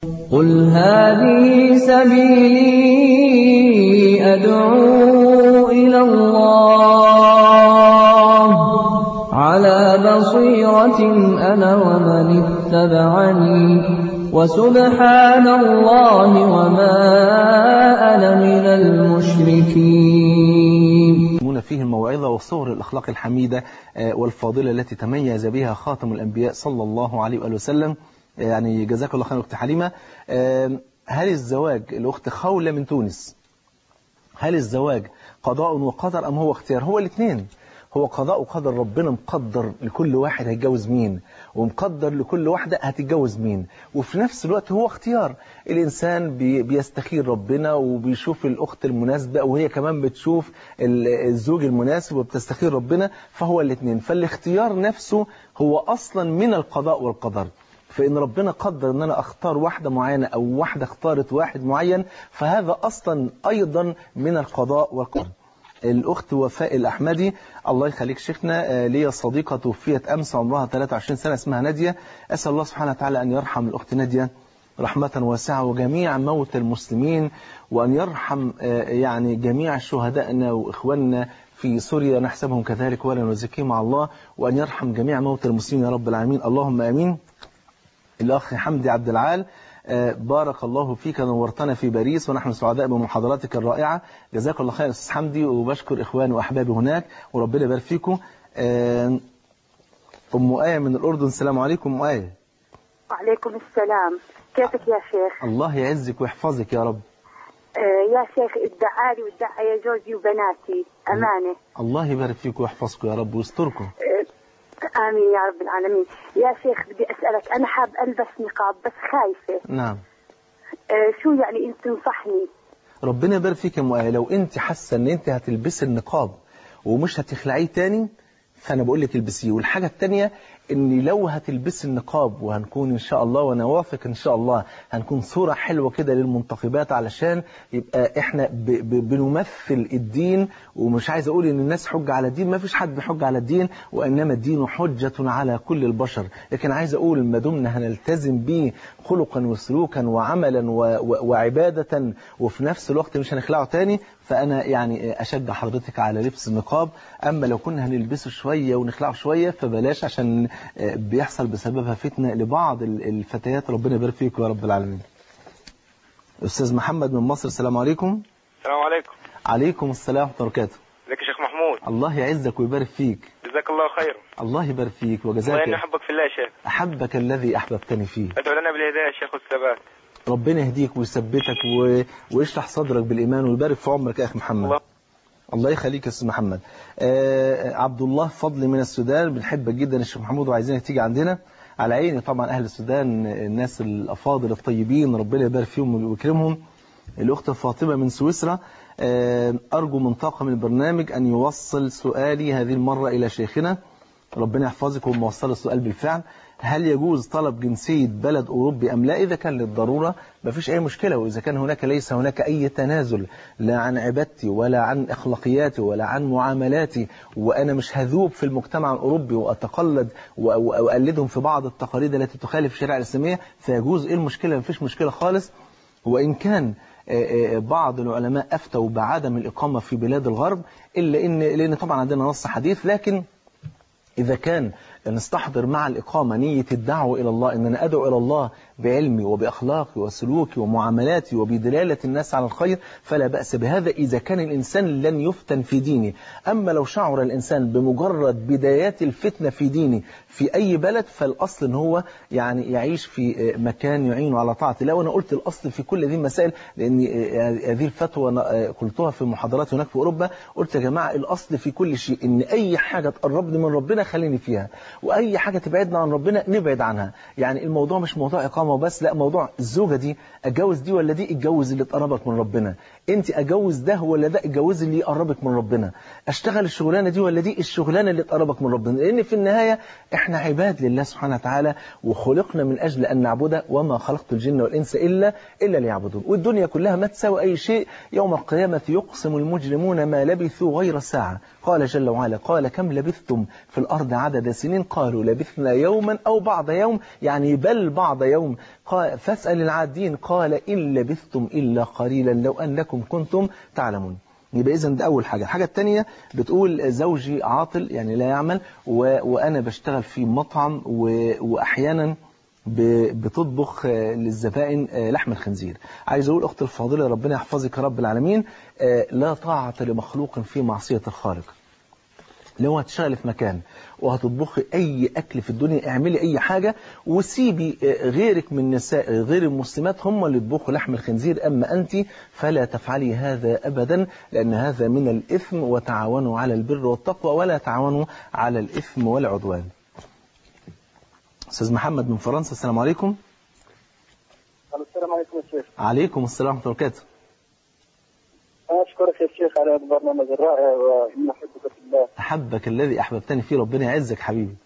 قل هذه سبيلي أدعو إلى الله على بصيرة أنا ومن اتبعني وسبحان الله وما أنا من المشركين يسمون فيه الموعظة وصور الأخلاق الحميدة والفاضلة التي تميز بها خاتم الأنبياء صلى الله عليه وآله وسلم يعني جزاك الله خير أخت حليمة هل الزواج الأخت خولة من تونس هل الزواج قضاء وقدر أم هو اختيار هو الاثنين هو قضاء وقدر ربنا مقدر لكل واحد هيتجوز مين ومقدر لكل واحدة هتتجوز مين وفي نفس الوقت هو اختيار الإنسان بي بيستخير ربنا وبيشوف الأخت المناسبة وهي كمان بتشوف الزوج المناسب وبتستخير ربنا فهو الاثنين فالاختيار نفسه هو أصلا من القضاء والقدر فإن ربنا قدر أن أنا أختار واحدة معينة أو واحدة اختارت واحد معين فهذا أصلا أيضا من القضاء والقدر الأخت وفاء الأحمدي الله يخليك شيخنا ليا صديقة توفيت أمس عمرها 23 سنة اسمها نادية أسأل الله سبحانه وتعالى أن يرحم الأخت نادية رحمة واسعة وجميع موت المسلمين وأن يرحم يعني جميع شهدائنا وإخواننا في سوريا نحسبهم كذلك ولا نزكيهم مع الله وأن يرحم جميع موت المسلمين يا رب العالمين اللهم آمين الأخ حمدي عبد العال بارك الله فيك نورتنا في باريس ونحن سعداء بمحاضراتك الرائعة جزاك الله خير أستاذ حمدي وبشكر إخواني وأحبابي هناك وربنا يبارك فيكم أم آية من الأردن السلام عليكم أم آية وعليكم السلام كيفك يا شيخ الله يعزك ويحفظك يا رب آه يا شيخ ادعالي وادعى زوجي وبناتي أمانة الله يبارك فيك ويحفظكم يا رب ويستركم آه آمين يا رب العالمين يا شيخ بدي أسألك أنا حاب ألبس نقاب بس خايفة نعم آه شو يعني أنت تنصحني ربنا يبارك فيك يا ام آية لو انت حاسه ان انت هتلبسي النقاب ومش هتخلعيه تاني فانا بقول لك البسيه والحاجه الثانيه ان لو هتلبسي النقاب وهنكون ان شاء الله وانا واثق ان شاء الله هنكون صوره حلوه كده للمنتخبات علشان يبقى احنا ب ب بنمثل الدين ومش عايز اقول ان الناس حجه على الدين ما فيش حد بيحج على الدين وانما الدين حجه على كل البشر لكن عايز اقول ما دمنا هنلتزم بيه خلقا وسلوكا وعملا و و وعباده وفي نفس الوقت مش هنخلعه تاني فانا يعني اشجع حضرتك على لبس النقاب اما لو كنا هنلبسه شويه ونخلعه شويه فبلاش عشان بيحصل بسببها فتنة لبعض الفتيات ربنا يبارك فيكم يا رب العالمين أستاذ محمد من مصر السلام عليكم السلام عليكم عليكم السلام ورحمة الله وبركاته ازيك يا شيخ محمود الله يعزك ويبارك فيك جزاك الله خير الله يبارك فيك وجزاك وإني أحبك في الله يا شيخ أحبك الذي أحببتني فيه أدعو لنا بالهداية يا شيخ والثبات ربنا يهديك ويثبتك و... ويشرح صدرك بالإيمان ويبارك في عمرك يا أخي محمد الله الله يخليك يا استاذ محمد آه عبد الله فضل من السودان بنحبك جدا الشيخ محمود وعايزينك تيجي عندنا على عيني طبعا اهل السودان الناس الافاضل الطيبين ربنا يبارك فيهم ويكرمهم الاخت فاطمه من سويسرا آه ارجو من طاقم البرنامج ان يوصل سؤالي هذه المره الى شيخنا ربنا يحفظك وموصل السؤال بالفعل هل يجوز طلب جنسية بلد أوروبي أم لا إذا كان للضرورة ما فيش أي مشكلة وإذا كان هناك ليس هناك أي تنازل لا عن عبادتي ولا عن أخلاقياتي ولا عن معاملاتي وأنا مش هذوب في المجتمع الأوروبي وأتقلد وأقلدهم في بعض التقاليد التي تخالف الشريعة الإسلامية فيجوز إيه المشكلة ما فيش مشكلة خالص وإن كان بعض العلماء أفتوا بعدم الإقامة في بلاد الغرب إلا إن لأن طبعا عندنا نص حديث لكن إذا كان نستحضر مع الإقامة نية الدعوة إلى الله إن أنا أدعو إلى الله بعلمي وبأخلاقي وسلوكي ومعاملاتي وبدلالة الناس على الخير فلا بأس بهذا إذا كان الإنسان لن يفتن في دينه أما لو شعر الإنسان بمجرد بدايات الفتنة في دينه في أي بلد فالأصل إن هو يعني يعيش في مكان يعينه على طاعة الله وأنا قلت الأصل في كل هذه المسائل لأن هذه الفتوى قلتها في محاضرات هناك في أوروبا قلت يا جماعة الأصل في كل شيء إن أي حاجة تقربني من ربنا خليني فيها وأي حاجة تبعدنا عن ربنا نبعد عنها يعني الموضوع مش موضوع إقامة وبس لا موضوع الزوجة دي أتجوز دي ولا دي اتجوز اللي تقربك من ربنا أنت أتجوز ده ولا ده اتجوز اللي يقربك من ربنا أشتغل الشغلانة دي ولا دي الشغلانة اللي تقربك من ربنا لأن في النهاية إحنا عباد لله سبحانه وتعالى وخلقنا من أجل أن نعبده وما خلقت الجن والإنس إلا إلا ليعبدون والدنيا كلها ما تساوي أي شيء يوم القيامة يقسم المجرمون ما لبثوا غير ساعة قال جل وعلا قال كم لبثتم في الأرض عدد سنين قالوا لبثنا يوما أو بعض يوم يعني بل بعض يوم قال فاسأل العادين قال إن لبثتم إلا قليلا لو أنكم كنتم تعلمون يبقى إذا ده أول حاجة الحاجة الثانية بتقول زوجي عاطل يعني لا يعمل و... وأنا بشتغل في مطعم و... وأحيانا ب- بتطبخ آه، للزبائن آه، لحم الخنزير عايز أقول أختي الفاضلة ربنا يحفظك يا رب العالمين آه، لا طاعة لمخلوق في معصية الخالق لو هتشتغلي في مكان وهتطبخي اي اكل في الدنيا اعملي اي حاجه وسيبي آه، غيرك من النساء غير المسلمات هم اللي يطبخوا لحم الخنزير اما انت فلا تفعلي هذا ابدا لان هذا من الاثم وتعاونوا على البر والتقوى ولا تعاونوا على الاثم والعدوان. استاذ محمد من فرنسا السلام عليكم. السلام عليكم يا شيخ عليكم السلام ورحمه الله وبركاته. أشكرك يا شيخ على هذا البرنامج الرائع وإن أحبك في الله احبك الذي احببتني فيه ربنا يعزك حبيبي.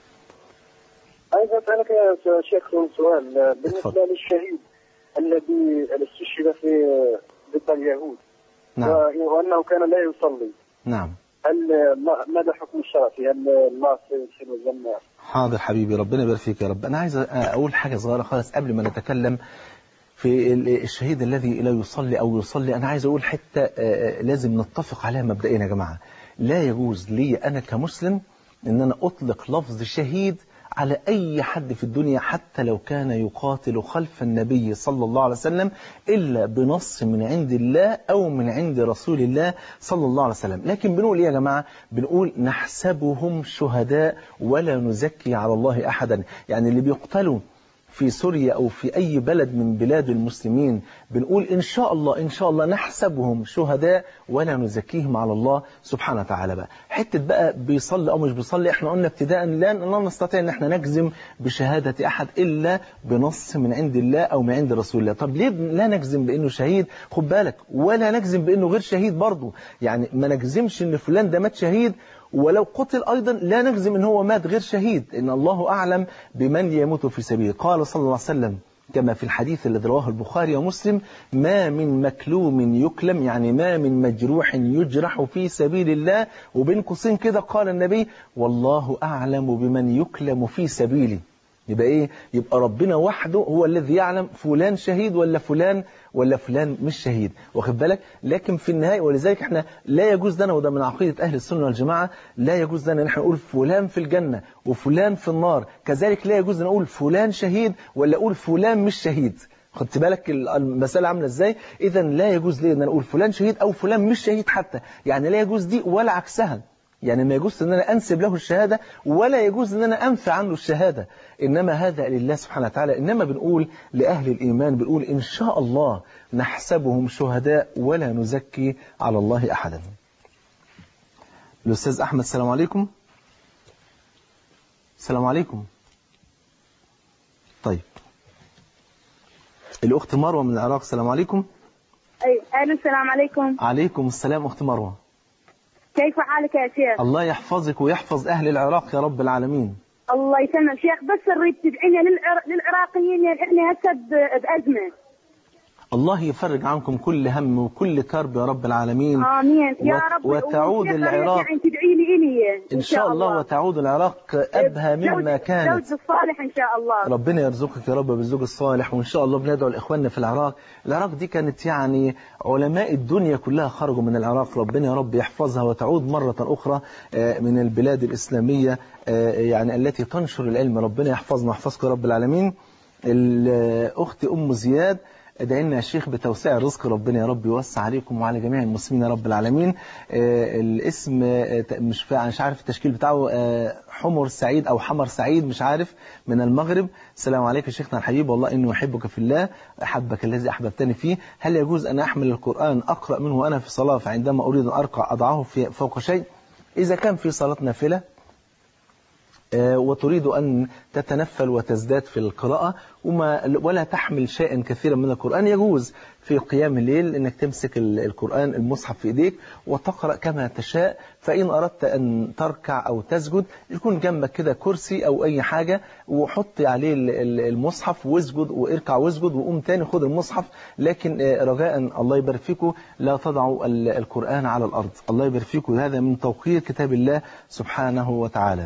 عايز أسألك يا شيخ سؤال بالنسبة اتفضل. للشهيد الذي استشهد في ضد اليهود نعم و- وأنه كان لا يصلي نعم. هل ما- ماذا حكم الشرع فيه؟ هل الله سيدخله الجنة؟ حاضر حبيبي ربنا يبارك فيك يا رب انا عايز اقول حاجه صغيره خالص قبل ما نتكلم في ال- الشهيد الذي لا يصلي او يصلي انا عايز اقول حته آه، آه، لازم نتفق عليها مبدئيا يا جماعه لا يجوز لي انا كمسلم ان انا اطلق لفظ شهيد على اي حد في الدنيا حتى لو كان يقاتل خلف النبي صلى الله عليه وسلم الا بنص من عند الله او من عند رسول الله صلى الله عليه وسلم لكن بنقول ايه يا جماعه بنقول نحسبهم شهداء ولا نزكي على الله احدا يعني اللي بيقتلوا في سوريا أو في أي بلد من بلاد المسلمين بنقول إن شاء الله إن شاء الله نحسبهم شهداء ولا نزكيهم على الله سبحانه وتعالى بقى حتة بقى بيصلي أو مش بيصلي إحنا قلنا ابتداء لا لا نستطيع إن إحنا نجزم بشهادة أحد إلا بنص من عند الله أو من عند رسول الله طب ليه لا نجزم بأنه شهيد خد بالك ولا نجزم بأنه غير شهيد برضه يعني ما نجزمش إن فلان ده مات شهيد ولو قتل أيضا لا نجزم أن هو مات غير شهيد إن الله أعلم بمن يموت في سبيله قال صلى الله عليه وسلم كما في الحديث الذي رواه البخاري ومسلم ما من مكلوم يكلم يعني ما من مجروح يجرح في سبيل الله وبين قوسين كده قال النبي والله أعلم بمن يكلم في سبيله يبقى ايه يبقى ربنا وحده هو الذي يعلم فلان شهيد ولا فلان ولا فلان مش شهيد واخد بالك لكن في النهايه ولذلك احنا لا يجوز لنا وده من عقيده اهل السنه والجماعه لا يجوز لنا ان احنا نقول فلان في الجنه وفلان في النار كذلك لا يجوز ان نقول فلان شهيد ولا اقول فلان مش شهيد خدت بالك المسألة عاملة ازاي اذا لا يجوز لي ان انا اقول فلان شهيد او فلان مش شهيد حتى يعني لا يجوز دي ولا عكسها يعني ما يجوز ان انا انسب له الشهاده ولا يجوز ان انا انفي عنه الشهاده انما هذا لله سبحانه وتعالى انما بنقول لاهل الايمان بنقول ان شاء الله نحسبهم شهداء ولا نزكي على الله احدا. الاستاذ احمد السلام عليكم. السلام عليكم. طيب. الاخت مروه من العراق السلام عليكم. اي الو السلام عليكم عليكم السلام اخت مروه. كيف حالك يا شيخ الله يحفظك ويحفظ اهل العراق يا رب العالمين. الله يسلمك شيخ بس نريد تدعينا للعر... للعراقيين يعني احنا هسه ب- بازمه الله يفرج عنكم كل هم وكل كرب يا رب العالمين امين يا وت- رب وتعود والشيخ العراق يعني تدعي لي الي إن شاء الله وتعود العراق أبهى مما زوج- كانت زوج الصالح ان شاء الله ربنا يرزقك يا رب بالزوج الصالح وإن شاء الله بندعو لإخواننا في العراق العراق دي كانت يعني علماء الدنيا كلها خرجوا من العراق ربنا يا رب يحفظها وتعود مرة أخرى آه، من البلاد الإسلامية آه، يعني التي تنشر العلم ربنا يحفظنا ويحفظك يا رب العالمين الأخت أم زياد ادعي لنا يا شيخ بتوسيع الرزق ربنا يا رب يوسع عليكم وعلى جميع المسلمين يا رب العالمين آه، الاسم آه، ت- مش فا- مش عارف التشكيل بتاعه آه، حمر سعيد او حمر سعيد مش عارف من المغرب السلام عليك يا شيخنا الحبيب والله اني احبك في الله احبك الذي احببتني فيه هل يجوز ان احمل القران اقرا منه وانا في صلاه فعندما اريد ان ارقع اضعه في فوق شيء اذا كان في صلاه نافله آه، وتريد أن تتنفل وتزداد في القراءة وما ولا تحمل شيئا كثيرا من القرآن يجوز في قيام الليل أنك تمسك ال- القرآن المصحف في إيديك وتقرأ كما تشاء فإن أردت أن تركع أو تسجد يكون جنبك كده كرسي أو أي حاجة وحط عليه ال- ال- المصحف واسجد واركع واسجد وقوم تاني خد المصحف لكن آه، رجاء الله يبارك فيكم لا تضعوا ال- القرآن على الأرض الله يبارك فيكم هذا من توقير كتاب الله سبحانه وتعالى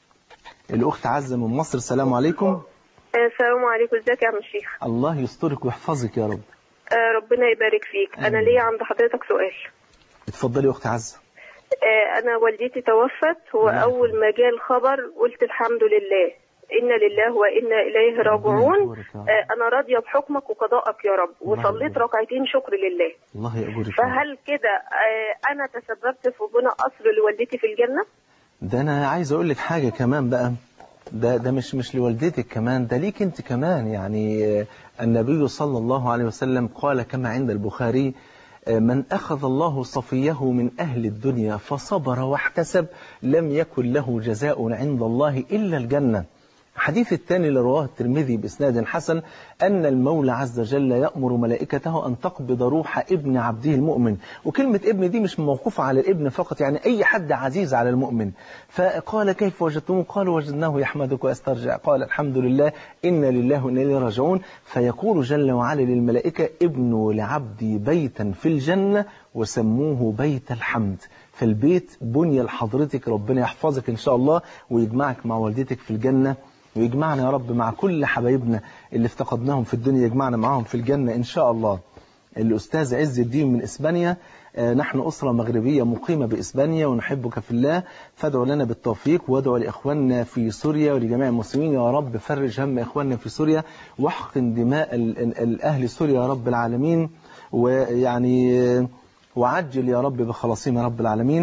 الأخت عزة من مصر السلام عليكم السلام عليكم ازيك يا عم الشيخ الله يسترك ويحفظك يا رب آه، ربنا يبارك فيك انا آمين. ليا عند حضرتك سؤال اتفضلي يا أخت عزة آه، انا والدتي توفت هو الله اول ما جاء الخبر قلت الحمد لله انا لله وانا اليه راجعون يبارك يا رب. آه، انا راضيه بحكمك وقضائك يا رب الله وصليت يبارك. ركعتين شكر لله الله يأجرك يا رب. فهل كده آه، انا تسببت في بناء قصر لوالدتي في الجنه ده انا عايز اقول لك حاجه كمان بقى ده ده مش مش لوالدتك كمان ده ليك انت كمان يعني آه، النبي صلى الله عليه وسلم قال كما عند البخاري آه، من أخذ الله صفيه من أهل الدنيا فصبر واحتسب لم يكن له جزاء عند الله إلا الجنة الحديث الثاني اللي رواه الترمذي بإسناد حسن أن المولى عز وجل يأمر ملائكته أن تقبض روح ابن عبده المؤمن وكلمة ابن دي مش موقوفة على الابن فقط يعني أي حد عزيز على المؤمن فقال كيف وجدتموه قالوا وجدناه يحمدك ويسترجع قال الحمد لله إن لله وإنا إليه راجعون فيقول جل وعلا للملائكة ابنوا لعبدي بيتا في الجنة وسموه بيت الحمد فالبيت بني لحضرتك ربنا يحفظك إن شاء الله ويجمعك مع والدتك في الجنة ويجمعنا يا رب مع كل حبايبنا اللي افتقدناهم في الدنيا يجمعنا معاهم في الجنة إن شاء الله الأستاذ عز الدين من إسبانيا آه، نحن أسرة مغربية مقيمة بإسبانيا ونحبك في الله فادعوا لنا بالتوفيق وادعوا لإخواننا في سوريا ولجميع المسلمين يا رب فرج هم إخواننا في سوريا واحقن دماء ال- ال- الأهل سوريا يا رب العالمين ويعني آه، وعجل يا رب بخلاصهم يا رب العالمين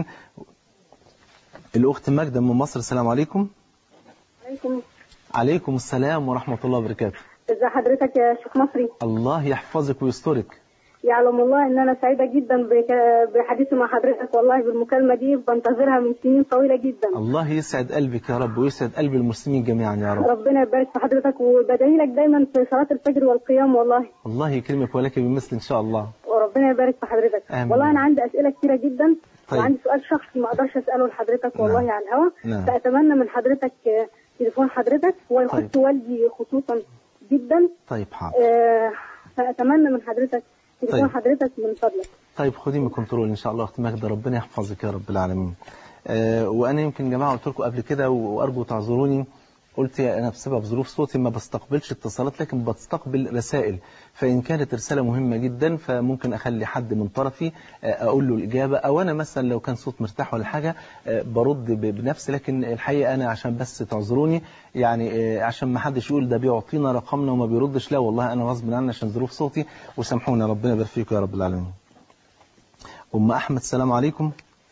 الأخت ماجدة من مصر السلام عليكم عليكم عليكم السلام ورحمة الله وبركاته ازي حضرتك يا شيخ مصري الله يحفظك ويسترك يعلم الله ان انا سعيده جدا بك- بحديثي مع حضرتك والله بالمكالمه دي بنتظرها من سنين طويله جدا الله يسعد قلبك يا رب ويسعد قلب المسلمين جميعا يا رب ربنا يبارك في حضرتك وبدعي لك دايما في صلاه الفجر والقيام والله الله يكرمك ولك بمثل إن شاء الله وربنا يبارك في حضرتك آمين. والله انا عندي اسئله كثيره جدا طيب. وعندي سؤال شخصي ما اقدرش اساله لحضرتك والله نعم. على الهوا نعم. فاتمنى من حضرتك آه، تليفون حضرتك ويخص طيب. والدي خصوصا جدا طيب حاضر آه، فاتمنى من حضرتك تليفون طيب. حضرتك من فضلك طيب خدي من كنترول ان شاء الله اخت ماجده ربنا يحفظك يا رب العالمين آه وانا يمكن يا جماعه قلت لكم قبل كده وارجو تعذروني قلت يا انا بسبب ظروف صوتي ما بستقبلش اتصالات لكن بستقبل رسائل فان كانت رساله مهمه جدا فممكن اخلي حد من طرفي آه، اقول له الاجابه او انا مثلا لو كان صوت مرتاح ولا حاجه آه، برد ب- بنفسي لكن الحقيقه انا عشان بس تعذروني يعني آه، عشان ما حدش يقول ده بيعطينا رقمنا وما بيردش لا والله انا غصب عني عشان ظروف صوتي وسامحونا ربنا يبارك فيكم يا رب العالمين أم أحمد السلام عليكم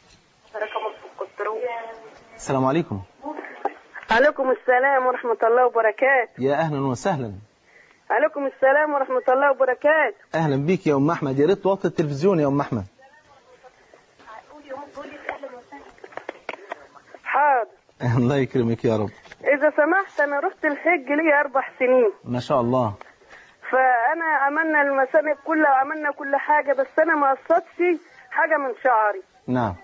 السلام عليكم عليكم السلام ورحمه الله وبركاته يا أهلا وسهلا عليكم السلام ورحمه الله وبركاته أهلا بيك يا أم أحمد يا ريت توطي التلفزيون يا أم أحمد حاضر الله يكرمك يا رب إذا سمحت أنا رحت الحج لي أربع سنين ما شاء الله فأنا عملنا المسامع كلها وعملنا كل حاجة بس أنا ما قصدتش حاجة من شعري نعم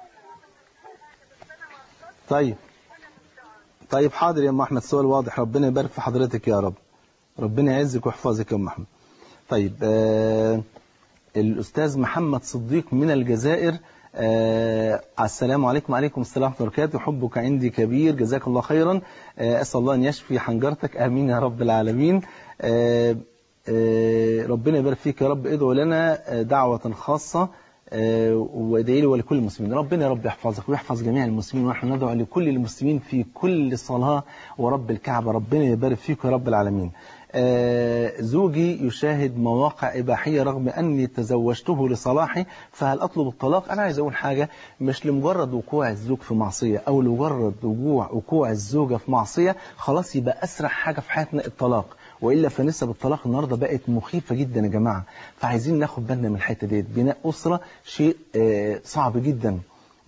طيب طيب حاضر يا أم أحمد سؤال واضح ربنا يبارك في حضرتك يا رب ربنا يعزك ويحفظك يا أم أحمد طيب آه الأستاذ محمد صديق من الجزائر آه السلام عليكم وعليكم السلام ورحمة الله وبركاته حبك عندي كبير جزاك الله خيرا آه أسأل الله أن يشفي حنجرتك آمين يا رب العالمين آه آه ربنا يبارك فيك يا رب ادعو لنا آه، دعوة خاصة آه، وادعي لي ولكل المسلمين ربنا يا رب يحفظك ويحفظ جميع المسلمين ونحن ندعو لكل المسلمين في كل صلاة ورب الكعبة ربنا يبارك فيك يا رب العالمين آه، زوجي يشاهد مواقع إباحية رغم أني تزوجته لصلاحي فهل أطلب الطلاق أنا عايز أقول حاجة مش لمجرد وقوع الزوج في معصية أو لمجرد وقوع وقوع الزوجة في معصية خلاص يبقى أسرع حاجة في حياتنا الطلاق والا فنسب الطلاق النهارده بقت مخيفه جدا يا جماعه فعايزين ناخد بالنا من الحته ديت بناء اسره شيء آه، صعب جدا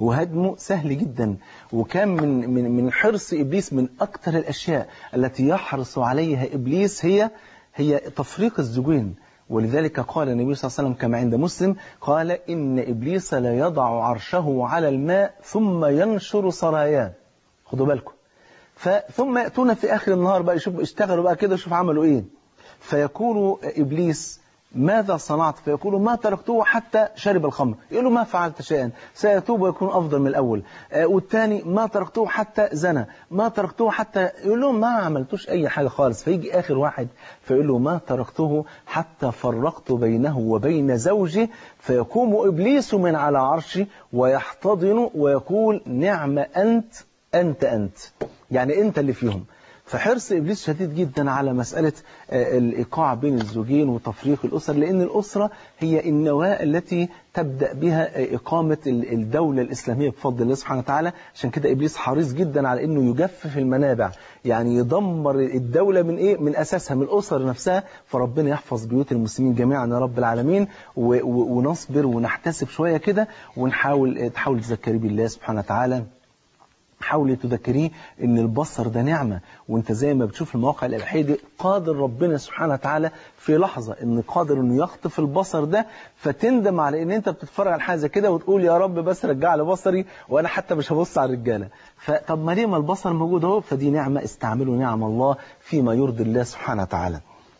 وهدمه سهل جدا وكان من من من حرص ابليس من اكثر الاشياء التي يحرص عليها ابليس هي هي تفريق الزوجين ولذلك قال النبي صلى الله عليه وسلم كما عند مسلم قال ان ابليس لا يضع عرشه على الماء ثم ينشر سراياه خدوا بالكم ثم ياتون في اخر النهار بقى يشوفوا اشتغلوا بقى كده شوف عملوا ايه فيقول ابليس ماذا صنعت فيقول ما تركته حتى شرب الخمر يقول له ما فعلت شيئا سيتوب ويكون أفضل من الأول آه والثاني ما تركته حتى زنى ما تركته حتى يقول له ما عملتوش أي حاجة خالص فيجي آخر واحد فيقول له ما تركته حتى فرقت بينه وبين زوجه فيقوم إبليس من على عرشه ويحتضن ويقول نعم أنت أنت أنت يعني أنت اللي فيهم فحرص إبليس شديد جدا على مسألة الإيقاع بين الزوجين وتفريق الأسر لأن الأسرة هي النواة التي تبدأ بها إقامة الدولة الإسلامية بفضل الله سبحانه وتعالى عشان كده إبليس حريص جدا على أنه يجفف المنابع يعني يدمر الدولة من إيه؟ من أساسها من الأسر نفسها فربنا يحفظ بيوت المسلمين جميعا يا رب العالمين ونصبر ونحتسب شوية كده ونحاول تحاول تذكري بالله سبحانه وتعالى حاولي تذكريه ان البصر ده نعمة وانت زي ما بتشوف المواقع الاباحيه دي قادر ربنا سبحانه وتعالى في لحظة ان قادر انه يخطف البصر ده فتندم على ان انت بتتفرج على حاجه زي كده وتقول يا رب بس رجع لي بصري وانا حتى مش هبص على الرجاله فطب ما ليه ما البصر موجود اهو فدي نعمة استعملوا نعم الله فيما يرضي الله سبحانه وتعالى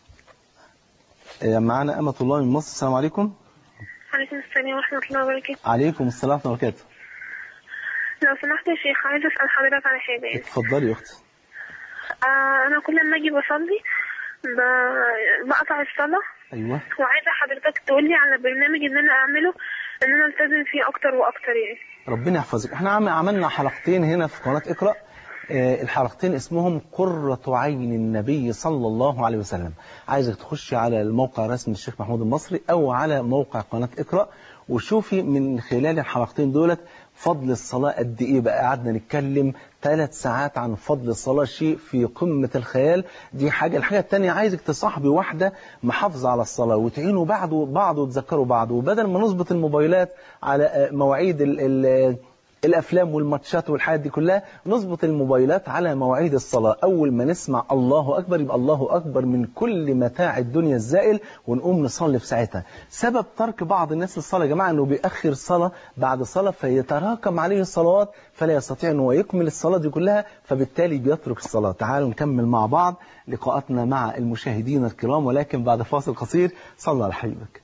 معانا أمة الله من مصر السلام عليكم عليكم السلام ورحمة الله وبركاته عليكم السلام ورحمة الله وبركاته لو سمحت يا شيخ عايزة أسأل حضرتك على حاجة يعني. اتفضلي يا أختي آه أنا كل ما أجي بصلي ب... بقطع الصلاة أيوه وعايزة حضرتك تقول لي على برنامج إن أنا أعمله إن أنا ألتزم فيه أكتر وأكتر يعني ربنا يحفظك احنا عم عملنا حلقتين هنا في قناة اقرأ آه الحلقتين اسمهم قرة عين النبي صلى الله عليه وسلم عايزك تخشي على الموقع الرسمي للشيخ محمود المصري أو على موقع قناة اقرأ وشوفي من خلال الحلقتين دولت فضل الصلاة قد إيه بقى قعدنا نتكلم ثلاث ساعات عن فضل الصلاة شيء في قمة الخيال دي حاجة الحاجة التانية عايزك تصاحبي واحدة محافظة على الصلاة وتعينوا بعض بعض وتذكروا بعض وبدل ما نظبط الموبايلات على مواعيد ال ال الافلام والماتشات والحاجات دي كلها نظبط الموبايلات على مواعيد الصلاه اول ما نسمع الله اكبر يبقى الله اكبر من كل متاع الدنيا الزائل ونقوم نصلي في ساعتها سبب ترك بعض الناس الصلاه يا جماعه انه بيأخر صلاه بعد صلاه فيتراكم عليه الصلوات فلا يستطيع ان هو يكمل الصلاه دي كلها فبالتالي بيترك الصلاه تعالوا نكمل مع بعض لقاءاتنا مع المشاهدين الكرام ولكن بعد فاصل قصير صلى على حبيبك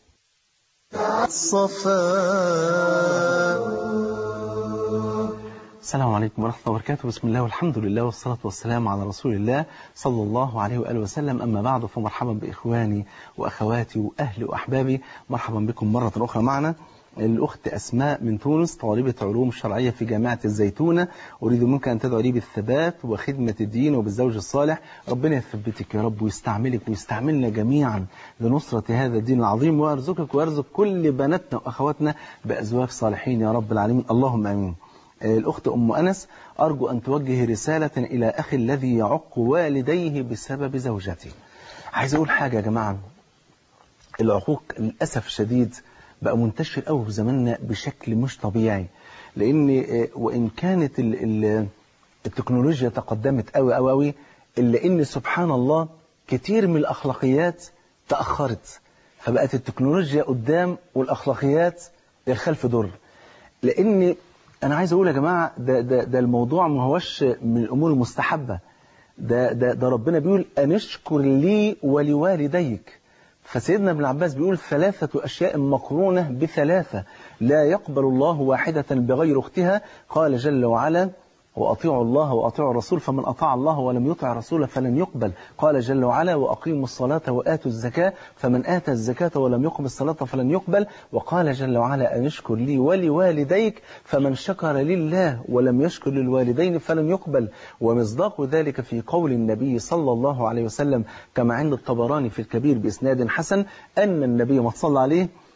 السلام عليكم ورحمة الله وبركاته بسم الله والحمد لله والصلاة والسلام على رسول الله صلى الله عليه وآله وسلم أما بعد فمرحبا بإخواني وأخواتي وأهلي وأحبابي مرحبا بكم مرة أخرى معنا الأخت أسماء من تونس طالبة علوم شرعية في جامعة الزيتونة أريد منك أن تدعو لي بالثبات وخدمة الدين وبالزوج الصالح ربنا يثبتك يا رب ويستعملك ويستعملنا جميعا لنصرة هذا الدين العظيم ويرزقك ويرزق كل بناتنا وأخواتنا بأزواج صالحين يا رب العالمين اللهم آمين الأخت أم أنس أرجو أن توجه رسالة إلى أخي الذي يعق والديه بسبب زوجته عايز أقول حاجة يا جماعة العقوق للأسف الشديد بقى منتشر قوي في زماننا بشكل مش طبيعي لأن وإن كانت ال ال التكنولوجيا تقدمت قوي قوي قوي إلا إن سبحان الله كتير من الأخلاقيات تأخرت فبقت التكنولوجيا قدام والأخلاقيات الخلف در لأن أنا عايز أقول يا جماعة ده, ده, ده الموضوع ما هوش من الأمور المستحبة ده, ده, ده ربنا بيقول أن اشكر لي ولوالديك فسيدنا ابن عباس بيقول ثلاثة أشياء مقرونة بثلاثة لا يقبل الله واحدة بغير أختها قال جل وعلا وأطيعوا الله وأطيعوا الرسول فمن أطاع الله ولم يطع الرسول فلن يقبل قال جل وعلا وأقيموا الصلاة وآتوا الزكاة فمن آتى الزكاة ولم يقم الصلاة فلن يقبل وقال جل وعلا أن اشكر لي ولوالديك فمن شكر لله ولم يشكر للوالدين فلن يقبل ومصداق ذلك في قول النبي صلى الله عليه وسلم كما عند الطبراني في الكبير بإسناد حسن أن النبي ما صلى عليه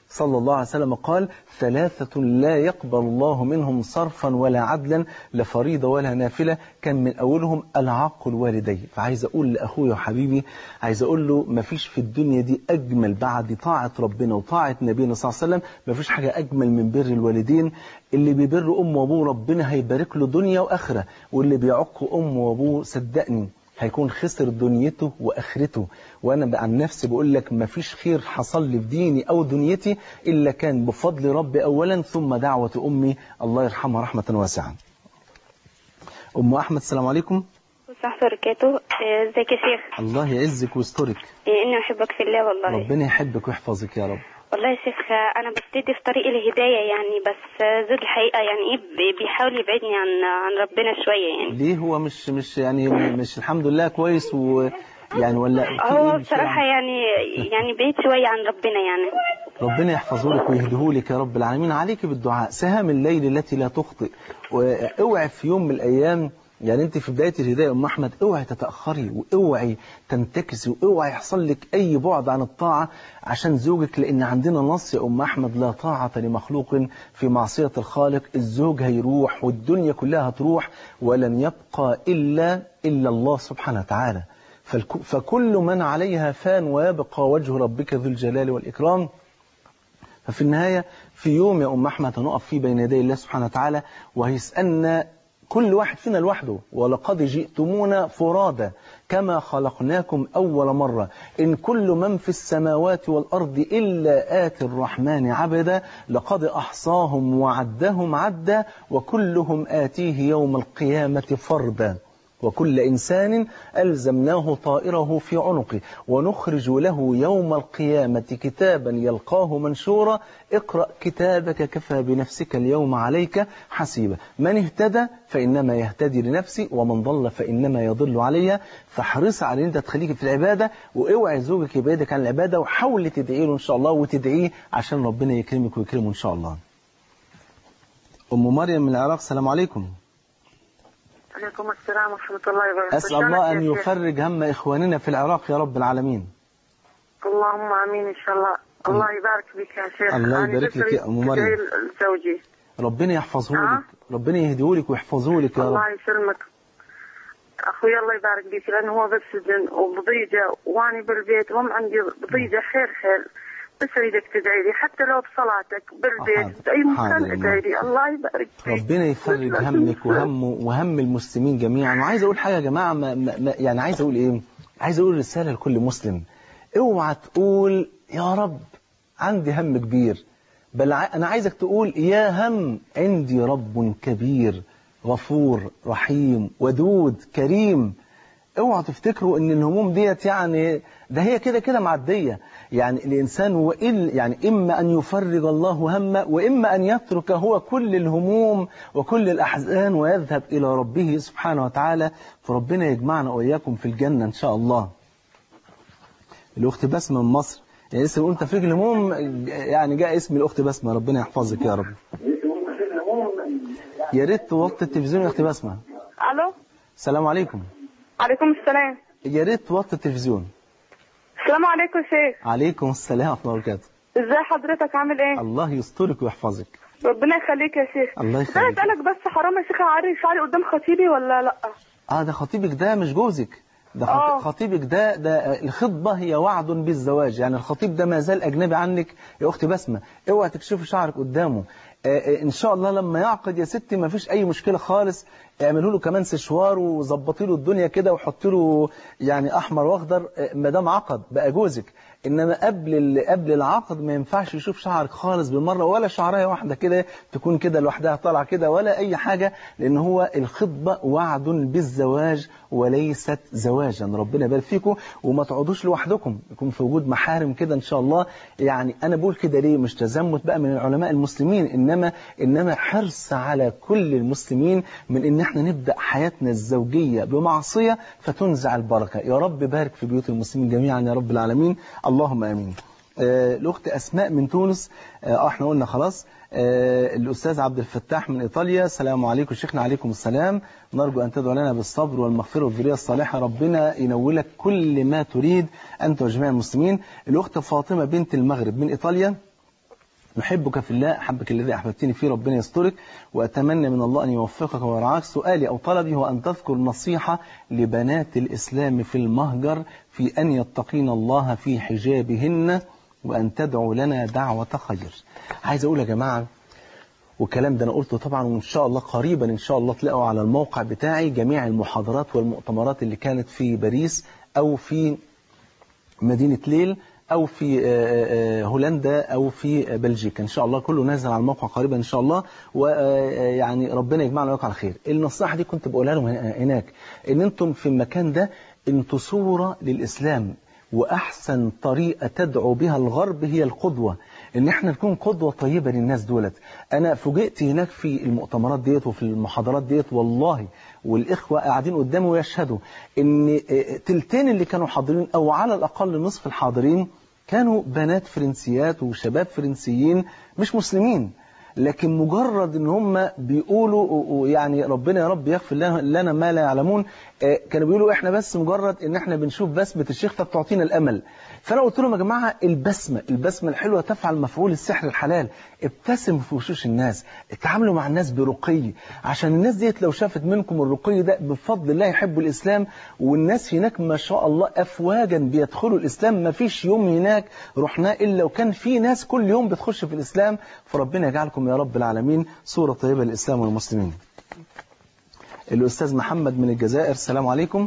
صلى الله عليه وسلم قال ثلاثة لا يقبل الله منهم صرفا ولا عدلا لا فريضة ولا نافلة كان من أولهم العاق الوالدين فعايز أقول لأخويا وحبيبي عايز أقول له مفيش في الدنيا دي أجمل بعد طاعة ربنا وطاعة نبينا صلى الله عليه وسلم مفيش حاجة أجمل من بر الوالدين اللي بيبر أمه وأبوه ربنا هيبارك له دنيا وآخرة واللي بيعق أمه وأبوه صدقني هيكون خسر دنيته واخرته وانا عن نفسي بقول لك مفيش خير حصل لي في ديني او دنيتي الا كان بفضل ربي اولا ثم دعوه امي الله يرحمها رحمه واسعه. ام احمد السلام عليكم. ورحمة وبركاته آه، ازيك يا شيخ الله يعزك ويسترك. إيه، اني احبك في الله والله ربنا يحبك ويحفظك يا رب. والله يا شيخ آه، انا ببتدي في طريق الهدايه يعني بس آه، زوج الحقيقه يعني ايه بي- بيحاول يبعدني عن عن ربنا شويه يعني ليه هو مش مش يعني مش الحمد لله كويس و يعني ولا في إيه هو مش بصراحه يعني يعني بعيد شويه عن ربنا يعني ربنا يحفظه لك ويهديه لك يا رب العالمين عليك بالدعاء سهام الليل التي لا تخطئ واوعي في يوم من الايام يعني انت في بدايه الهدايه يا ام احمد اوعي تتاخري واوعي تنتكسي واوعي يحصل لك اي بعد عن الطاعه عشان زوجك لان عندنا نص يا ام احمد لا طاعه لمخلوق في معصيه الخالق الزوج هيروح والدنيا كلها هتروح ولن يبقى الا الا الله سبحانه وتعالى فالك- فكل من عليها فان ويبقى وجه ربك ذو الجلال والاكرام ففي النهاية في يوم يا أم أحمد هنقف فيه بين يدي الله سبحانه وتعالى وهيسألنا كل واحد فينا لوحده ولقد جئتمونا فرادا كما خلقناكم أول مرة إن كل من في السماوات والأرض إلا آتي الرحمن عبدا لقد أحصاهم وعدهم عدا وكلهم آتيه يوم القيامة فردا وكل إنسان ألزمناه طائره في عنقه ونخرج له يوم القيامة كتابا يلقاه منشورا اقرأ كتابك كفى بنفسك اليوم عليك حسيبا من اهتدى فإنما يهتدي لنفسه ومن ضل فإنما يضل عليها فاحرص على أن أنت تخليك في العبادة واوعي زوجك يبعدك عن العبادة وحاول تدعي له إن شاء الله وتدعيه عشان ربنا يكرمك ويكرمه إن شاء الله أم مريم من العراق السلام عليكم عليكم السلام ورحمة الله وبركاته أسأل الله أن شلونك يا شيخ؟ يفرج هم إخواننا في العراق يا رب العالمين اللهم امين ان شاء الله الله يبارك فيك يا شيخ الله أنا يبارك بس لك يا أم مريم. تدعي لزوجي ربنا يحفظه آه. لك ربنا يهديه لك ويحفظه لك يا رب الله يسلمك اخوي الله يبارك فيك لانه هو بالسجن وبضيجه واني بالبيت وهم عندي بضيجه خير خير بس اريدك تدعي لي حتى لو بصلاتك بالبيت حاضر. باي حاضر مكان يا ادعي لي الله يبارك فيك ربنا يفرج همك وهمه وهم المسلمين جميعا وعايز اقول حاجه يا جماعه ما ما ما يعني عايز اقول ايه عايز اقول رساله لكل مسلم اوعى تقول يا رب عندي هم كبير بل ع- انا عايزك تقول يا هم عندي رب كبير غفور رحيم ودود كريم اوعوا تفتكروا ان الهموم ديت يعني ده هي كده كده معديه يعني الانسان وإن يعني اما ان يفرج الله همه واما ان يترك هو كل الهموم وكل الاحزان ويذهب الى ربه سبحانه وتعالى فربنا يجمعنا واياكم في الجنه ان شاء الله. الاخت بسمه من مصر يعني لسه بنقول تفريج الهموم يعني جاء اسم الاخت بسمه ربنا يحفظك يا رب. يا ريت توطي التلفزيون يا اخت بسمه. الو السلام عليكم. عليكم السلام يا ريت توطي التلفزيون. السلام عليكم يا شيخ عليكم السلام ورحمة الله وبركاته ازاي حضرتك عامل ايه الله يسترك ويحفظك ربنا يخليك يا شيخ الله ده يخليك اسالك بس حرام يا شيخ اعري شعري قدام خطيبي ولا لا اه ده خطيبك ده مش جوزك ده آه. خط- خطيبك ده ده الخطبة هي وعد بالزواج يعني الخطيب ده ما زال أجنبي عنك يا أختي بسمة اوعى تكشفي شعرك قدامه آه، آه، إن شاء الله لما يعقد يا ستي ما فيش أي مشكلة خالص اعملوا له كمان سشوار وظبطي له الدنيا كده وحطي له يعني أحمر وأخضر آه، ما دام عقد بقى جوزك إنما قبل ال- قبل العقد ما ينفعش يشوف شعرك خالص بالمرة ولا شعرايه واحدة كده تكون كده لوحدها طالعة كده ولا أي حاجة لأن هو الخطبة وعد بالزواج وليست زواجا ربنا يبارك فيكم وما تقعدوش لوحدكم يكون في وجود محارم كده ان شاء الله يعني انا بقول كده ليه مش تزمت بقى من العلماء المسلمين انما انما حرص على كل المسلمين من ان احنا نبدا حياتنا الزوجيه بمعصيه فتنزع البركه يا رب بارك في بيوت المسلمين جميعا يا رب العالمين اللهم امين آه، الأخت أسماء من تونس آه احنا قلنا خلاص آه الأستاذ عبد الفتاح من إيطاليا السلام عليكم شيخنا عليكم السلام نرجو أن تدعو لنا بالصبر والمغفرة والذرية الصالحة ربنا ينولك كل ما تريد أنت وجميع المسلمين الأخت فاطمة بنت المغرب من إيطاليا نحبك في الله أحبك الذي أحببتني فيه ربنا يسترك وأتمنى من الله أن يوفقك ويرعاك سؤالي أو طلبي هو أن تذكر نصيحة لبنات الإسلام في المهجر في أن يتقين الله في حجابهن وأن تدعو لنا دعوة خير عايز أقول يا جماعة والكلام ده أنا قلته طبعا وإن شاء الله قريبا إن شاء الله تلاقوا على الموقع بتاعي جميع المحاضرات والمؤتمرات اللي كانت في باريس أو في مدينة ليل أو في هولندا أو في بلجيكا إن شاء الله كله نازل على الموقع قريبا إن شاء الله ويعني ربنا يجمعنا وياكم على خير النصيحة دي كنت بقولها لهم هناك إن أنتم في المكان ده أنتوا صورة للإسلام وأحسن طريقة تدعو بها الغرب هي القدوة ان احنا نكون قدوة طيبة للناس دولت انا فوجئت هناك في المؤتمرات ديت وفي المحاضرات ديت والله والاخوة قاعدين قدامي ويشهدوا ان تلتين اللي كانوا حاضرين او على الاقل نصف الحاضرين كانوا بنات فرنسيات وشباب فرنسيين مش مسلمين لكن مجرد ان هم بيقولوا يعني ربنا يا رب يغفر لنا ما لا يعلمون كانوا بيقولوا احنا بس مجرد ان احنا بنشوف بسمة الشيخ فبتعطينا الامل فانا قلت لهم يا جماعه البسمه البسمه الحلوه تفعل مفعول السحر الحلال ابتسموا في وشوش الناس اتعاملوا مع الناس برقي عشان الناس ديت لو شافت منكم الرقي ده بفضل الله يحبوا الاسلام والناس هناك ما شاء الله افواجا بيدخلوا الاسلام ما فيش يوم هناك رحنا الا وكان في ناس كل يوم بتخش في الاسلام فربنا يجعلكم يا رب العالمين صوره طيبه للاسلام والمسلمين الاستاذ محمد من الجزائر السلام عليكم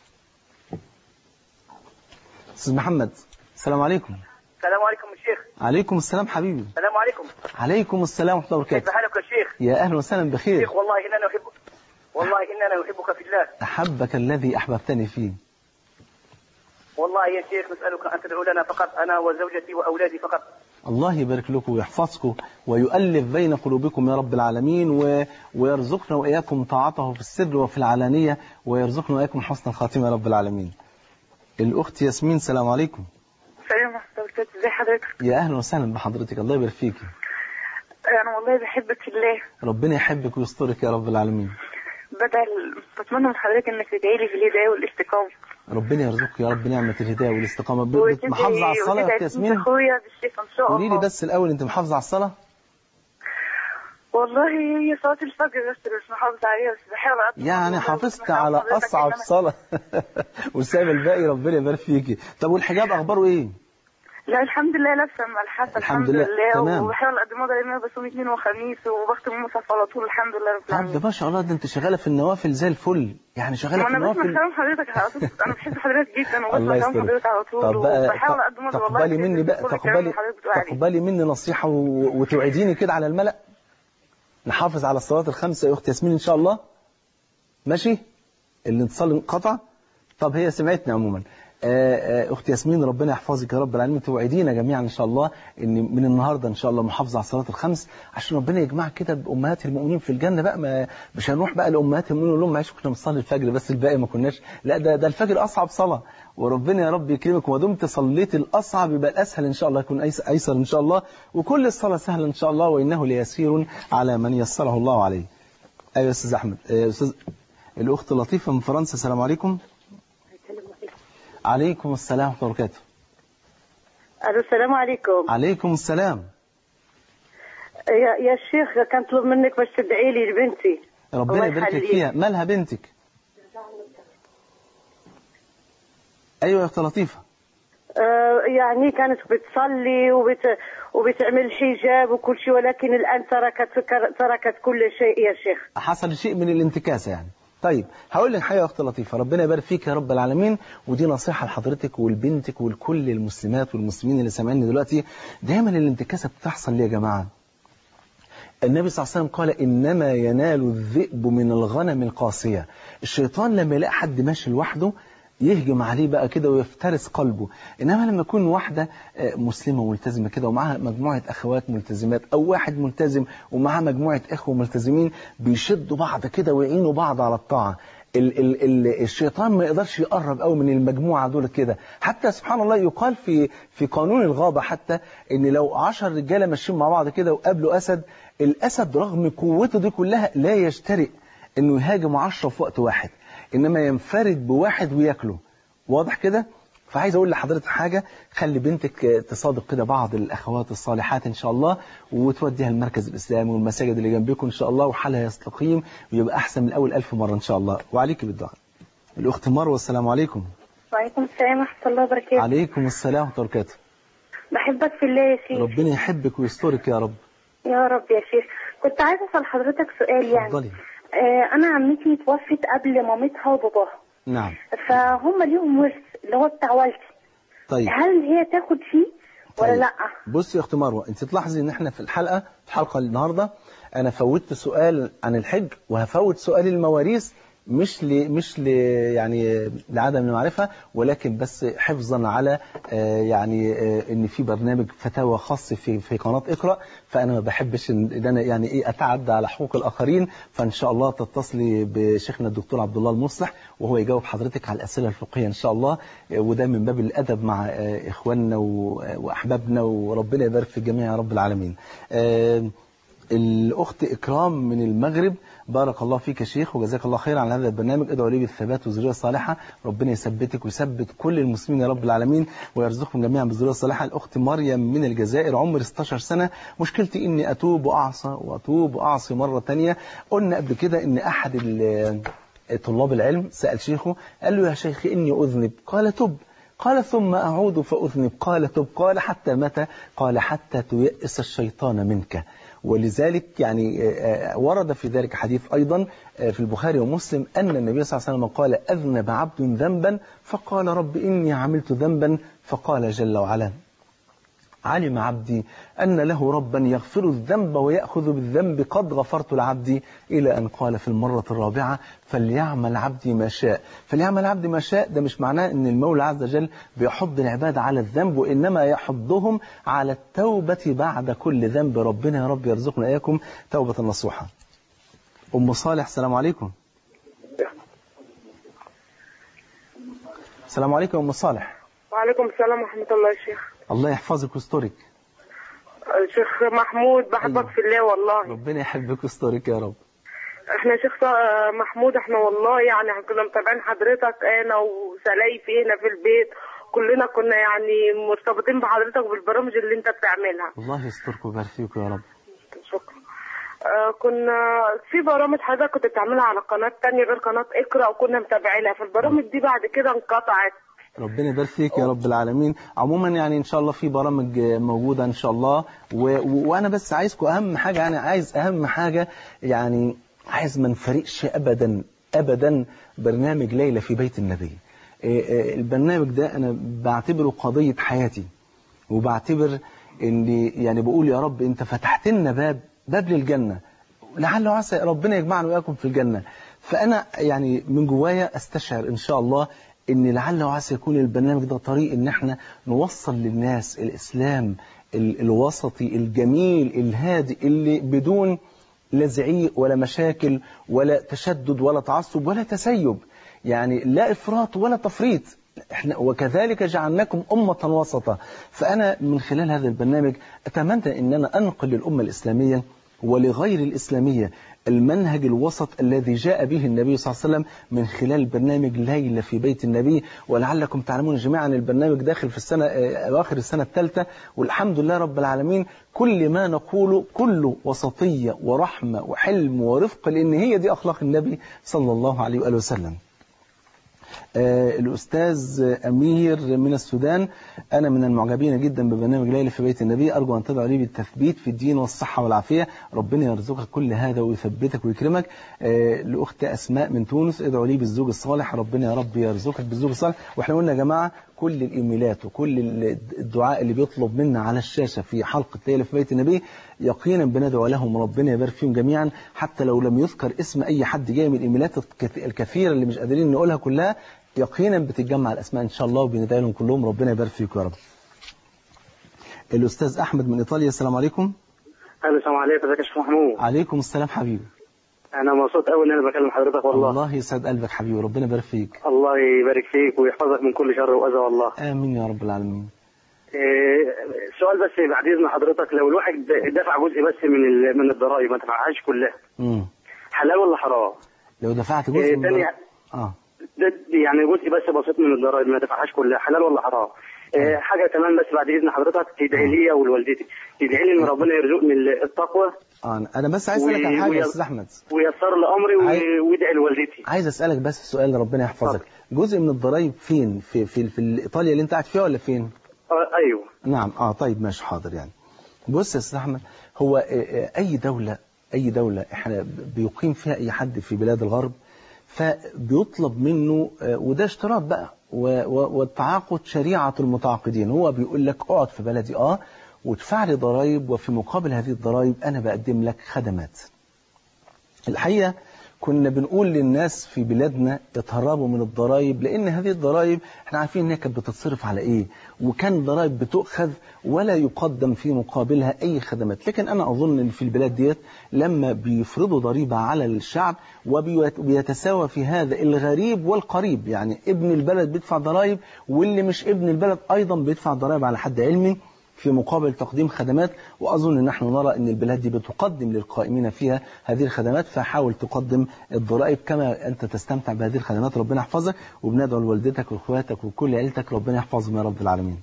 استاذ محمد السلام عليكم السلام عليكم يا شيخ عليكم السلام حبيبي السلام عليكم عليكم السلام ورحمه الله كيف وبركاته حالك يا شيخ يا اهلا وسهلا بخير شيخ والله اننا نحبك والله اننا نحبك في الله احبك الذي احببتني فيه والله يا شيخ نسالك ان تدعو لنا فقط انا وزوجتي واولادي فقط الله يبارك لكم ويحفظكم ويؤلف بين قلوبكم يا رب العالمين و... ويرزقنا وإياكم طاعته في السر وفي العلانية ويرزقنا وإياكم حسن الخاتمة يا رب العالمين الأخت ياسمين سلام عليكم السلام ورحمة الله وبركاته ازي حضرتك يا أهلا وسهلا بحضرتك الله يبارك فيك انا والله بحبك في الله ربنا يحبك ويسترك يا رب العالمين بدل بتمنى من حضرتك انك تدعي لي في الهدايه والاستقامه ربنا يرزقك يا رب نعمة الهداية والاستقامة ب- وتدعي- محافظة على الصلاة يا وتدعي أخت ياسمين اخويا بالشفاء ان شاء قولي لي الله بس الأول أنت محافظة على الصلاة والله هي صلاه الفجر بس مش محافظه عليها بس بحاول أطلع يعني والله حافظت بسمع على حضرتك أصعب إن أنا- صلاة وسايب الباقي ربنا يبارك فيكي طب والحجاب أخباره إيه؟ لا الحمد لله لابسه مع الحسن الحمد الحمد لله. لله تمام. وبحاول قد ما اقدر ان انا بصوم اثنين وخميس وبختم المصحف على طول الحمد لله رب طب ده العالمين ما شاء الله ده أنت شغالة في النوافل زي الفل يعني شغالة ما في انا بسمع النوافل كلام حضرتك على طول انا بحب حضرتك جدا الله وبسمع كلام يستر حضرتك على طول طب بقى وبحاول قد ما اقدر والله تقبلي مني أكتب بقى كل الكلام تقبلي اللي حضرتك بتقول عليه. تقبلي مني نصيحة و... وتوعديني كده على الملأ نحافظ على الصلوات الخمسة يا أخت ياسمين إن شاء الله ماشي الاتصال انقطع طب هي سمعتني عموما آه، آه، أخت ياسمين ربنا يحفظك يا رب العالمين توعدينا جميعا إن شاء الله إن من النهاردة إن شاء الله محافظة على الصلوات الخمس عشان ربنا يجمعك كده بأمهات المؤمنين في الجنة بقى ما مش هنروح بقى لأمهات المؤمنين نقول لهم معلش كنا بنصلي الفجر بس الباقي ما كناش لا ده ده الفجر أصعب صلاة وربنا يا رب يكرمك وما دمت صليت الأصعب يبقى الأسهل إن شاء الله يكون أيس- أيسر إن شاء الله وكل الصلاة سهلة إن شاء الله وإنه ليسير على من يسره الله عليه أيوة يا أستاذ أحمد آه، أستاذ الأخت لطيفة من فرنسا السلام عليكم عليكم السلام ورحمة الله وبركاته الو السلام عليكم عليكم السلام يا, يا شيخ كان طلب منك باش تدعي لي لبنتي ربنا الله يبارك لك يخليك. فيها مالها بنتك أيوة يا أخت لطيفة آه يعني كانت بتصلي وبت وبتعمل حجاب وكل شيء ولكن الان تركت تركت كل شيء يا شيخ حصل شيء من الانتكاسة يعني طيب هقول لك حاجة يا أخت لطيفة ربنا يبارك فيك يا رب العالمين ودي نصيحة لحضرتك ولبنتك ولكل المسلمات والمسلمين اللي سامعيني دلوقتي دايما الانتكاسة بتحصل ليه يا جماعة النبي صلى الله عليه وسلم قال إنما ينال الذئب من الغنم القاسية الشيطان لما يلاقي حد ماشي لوحده يهجم عليه بقى كده ويفترس قلبه إنما لما يكون واحدة آه، مسلمة ملتزمة كده ومعاها مجموعة أخوات ملتزمات أو واحد ملتزم ومعاه مجموعة إخوة ملتزمين بيشدوا بعض كده ويعينوا بعض على الطاعة ال ال ال الشيطان ما يقدرش يقرب قوي من المجموعة دول كده حتى سبحان الله يقال في في قانون الغابة حتى ان لو عشر رجالة ماشيين مع بعض كده وقابلوا أسد الأسد رغم قوته دي كلها لا يجترئ انه يهاجم عشرة في وقت واحد انما ينفرد بواحد وياكله واضح كده فعايز اقول لحضرتك حاجه خلي بنتك آه، تصادق كده بعض الاخوات الصالحات ان شاء الله وتوديها المركز الاسلامي والمساجد اللي جنبكم ان شاء الله وحالها يستقيم ويبقى احسن من الاول ألف مره ان شاء الله وعليك بالدعاء الاخت مروه السلام عليكم وعليكم السلام ورحمة الله وبركاته عليكم السلام ورحمه الله وبركاته بحبك في الله يا شيخ ربنا يحبك ويسترك يا رب يا رب يا شيخ كنت عايزة أسأل حضرتك سؤال يعني اتفضلي آه أنا عمتي توفت قبل مامتها وباباها نعم فهم ليهم ورث اللي هو بتاع والدي طيب هل هي تاخد فيه ولا طيب. لا بصي يا اخت مروه انت تلاحظي ان احنا في الحلقه في الحلقه النهارده انا فوتت سؤال عن الحج وهفوت سؤال المواريث مش ل مش ل يعني لعدم المعرفه ولكن بس حفظا على آه، يعني آه، ان في برنامج فتاوى خاص في في قناه اقرا فانا ما بحبش ان إن انا يعني ايه اتعدى على حقوق الاخرين فان شاء الله تتصلي بشيخنا الدكتور عبد الله المصلح وهو يجاوب حضرتك على الاسئله الفقهيه ان شاء الله آه، وده من باب الادب مع آه، اخواننا و- واحبابنا وربنا يبارك في الجميع يا رب العالمين. آه، الأخت إكرام من المغرب بارك الله فيك يا شيخ وجزاك الله خير على هذا البرنامج ادعوا لي بالثبات والذرية الصالحة ربنا يثبتك ويثبت كل المسلمين يا رب العالمين ويرزقهم جميعا بالذرية الصالحة الأخت مريم من الجزائر عمر 16 سنة مشكلتي إني أتوب وأعصى وأتوب وأعصي مرة تانية قلنا قبل كده إن أحد ال- طلاب العلم سأل شيخه قال له يا شيخ إني أذنب قال تب قال ثم أعود فأذنب قال تب قال حتى متى قال حتى تيأس الشيطان منك ولذلك يعني آه، آه، ورد في ذلك حديث أيضا آه، في البخاري ومسلم أن النبي صلى الله عليه وسلم قال أذنب عبد ذنبا فقال رب إني عملت ذنبا فقال جل وعلا علم عبدي أن له ربا يغفر الذنب ويأخذ بالذنب قد غفرت لعبدي إلى أن قال في المرة الرابعة فليعمل عبدي ما شاء فليعمل عبدي ما شاء ده مش معناه أن المولى عز وجل بيحض العباد على الذنب وإنما يحضهم على التوبة بعد كل ذنب ربنا يا رب يرزقنا إياكم توبة نصوحة أم صالح السلام عليكم السلام عليكم أم صالح وعليكم السلام ورحمة الله يا شيخ الله يحفظك ويسترك شيخ محمود بحبك في الله والله ربنا يحبك ويسترك يا رب احنا يا شيخ ص- محمود احنا والله يعني كنا متابعين حضرتك انا وسلايفي هنا في البيت كلنا كنا يعني مرتبطين بحضرتك بالبرامج اللي انت بتعملها الله يسترك ويبارك فيك يا رب شكرا آه كنا في برامج حضرتك كنت بتعملها على قناة تانية غير قناة اقرأ وكنا متابعينها فالبرامج دي بعد كده انقطعت ربنا يبارك فيك يا رب العالمين عموما يعني ان شاء الله في برامج موجوده ان شاء الله و... و... وانا بس عايزكم اهم حاجه يعني عايز اهم حاجه يعني عايز ما نفرقش ابدا ابدا برنامج ليله في بيت النبي إيه إيه البرنامج ده انا بعتبره قضيه حياتي وبعتبر اني يعني بقول يا رب انت فتحت لنا باب باب للجنه لعل وعسى ربنا يجمعنا واياكم في الجنه فانا يعني من جوايا استشعر ان شاء الله ان لعل وعسى يكون البرنامج ده طريق ان احنا نوصل للناس الاسلام ال- الوسطي الجميل الهادي اللي بدون لا زعيق ولا مشاكل ولا تشدد ولا تعصب ولا تسيب يعني لا افراط ولا تفريط احنا وكذلك جعلناكم أمة وسطا فأنا من خلال هذا البرنامج أتمنى أن أنا أنقل للأمة الإسلامية ولغير الإسلامية المنهج الوسط الذي جاء به النبي صلى الله عليه وسلم من خلال برنامج ليلة في بيت النبي ولعلكم تعلمون جميعا البرنامج داخل في السنة آه، أواخر السنة الثالثة والحمد لله رب العالمين كل ما نقوله كله وسطية ورحمة وحلم ورفق لأن هي دي أخلاق النبي صلى الله عليه وآله وسلم آه، الأستاذ أمير من السودان أنا من المعجبين جدا ببرنامج ليلة في بيت النبي أرجو أن تدعو لي بالتثبيت في الدين والصحة والعافية ربنا يرزقك كل هذا ويثبتك ويكرمك آه، لأخت أسماء من تونس ادعوا لي بالزوج الصالح ربنا يا رب يرزقك بالزوج الصالح وإحنا قلنا يا جماعة كل الإيميلات وكل الدعاء اللي بيطلب منا على الشاشة في حلقة ليلة في بيت النبي يقينا بندعو لهم ربنا يبارك فيهم جميعا حتى لو لم يذكر اسم أي حد جاي من الإيميلات الكث- الكثيرة اللي مش قادرين نقولها كلها يقينا بتتجمع الأسماء إن شاء الله وبندعي لهم كلهم ربنا يبارك فيكم يا رب الأستاذ أحمد من إيطاليا السلام عليكم الو السلام عليكم ازيك يا شيخ محمود عليكم السلام حبيبي انا مبسوط قوي ان انا بكلم حضرتك والله الله يسعد قلبك حبيبي ربنا يبارك فيك الله يبارك فيك ويحفظك من كل شر واذى والله آمين يا رب العالمين إيه، سؤال بس بعد اذن حضرتك لو الواحد دفع جزء بس من ال- من الضرائب ما دفعهاش كلها مم. حلال ولا حرام؟ لو دفعت إيه، جزء من تاني ضرائب- اه ده يعني جزء بس بسيط من الضرائب ما دفعهاش كلها حلال ولا حرام آه حاجه كمان بس بعد اذن حضرتك تدعي لي ولوالدتي تدعي لي ان ربنا يرزقني التقوى آه انا بس عايز اسالك على حاجه يا وي- استاذ احمد ويسر لي امري عاي- وي- ويدعي لوالدتي عايز اسالك بس سؤال ربنا يحفظك جزء من الضرايب فين في في في ايطاليا اللي انت قاعد فيها ولا فين آه ايوه نعم اه طيب ماشي حاضر يعني بص يا استاذ احمد هو آه، آه، اي دوله اي دوله احنا بيقيم فيها اي حد في بلاد الغرب فبيطلب منه آه، وده اشتراط بقى و- و- والتعاقد شريعه المتعاقدين هو بيقول لك اقعد في بلدي اه وادفع لي ضرائب وفي مقابل هذه الضرائب انا بقدم لك خدمات الحقيقة كنا بنقول للناس في بلادنا اتهربوا من الضرائب لان هذه الضرائب احنا عارفين انها كانت بتتصرف على ايه وكان ضرائب بتؤخذ ولا يقدم في مقابلها اي خدمات لكن انا اظن ان في البلاد ديت لما بيفرضوا ضريبة على الشعب وبيتساوى في هذا الغريب والقريب يعني ابن البلد بيدفع ضرائب واللي مش ابن البلد ايضا بيدفع ضرائب على حد علمي في مقابل تقديم خدمات وأظن نحن نرى أن البلاد دي بتقدم للقائمين فيها هذه الخدمات فحاول تقدم الضرائب كما أنت تستمتع بهذه الخدمات ربنا يحفظك وبندعو لوالدتك وإخواتك وكل عيلتك ربنا يحفظهم يا رب العالمين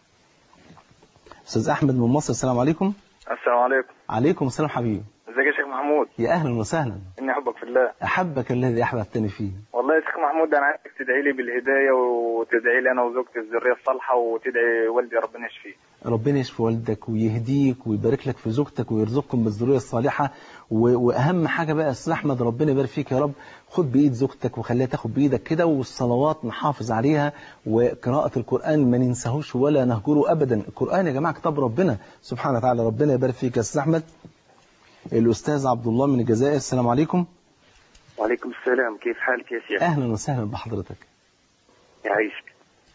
أستاذ أحمد من مصر السلام عليكم السلام عليكم عليكم السلام حبيبي ازيك يا شيخ محمود يا أهلا وسهلا اني احبك في الله أحبك الذي أحببتني فيه والله يا شيخ محمود انا عايزك تدعي لي بالهدايه وتدعي لي انا وزوجتي الذريه الصالحه وتدعي والدي ربنا يشفيه ربنا يشفي والدك ويهديك ويبارك لك في زوجتك ويرزقكم بالذريه الصالحه و- واهم حاجه بقى يا استاذ احمد ربنا يبارك فيك يا رب خد بايد زوجتك وخليها تاخد بايدك كده والصلوات نحافظ عليها وقراءه القران ما ننساهوش ولا نهجره ابدا القران يا جماعه كتاب ربنا سبحانه وتعالى ربنا يبارك فيك يا استاذ احمد الاستاذ عبد الله من الجزائر السلام عليكم وعليكم السلام كيف حالك يا شيخ اهلا وسهلا بحضرتك يعيشك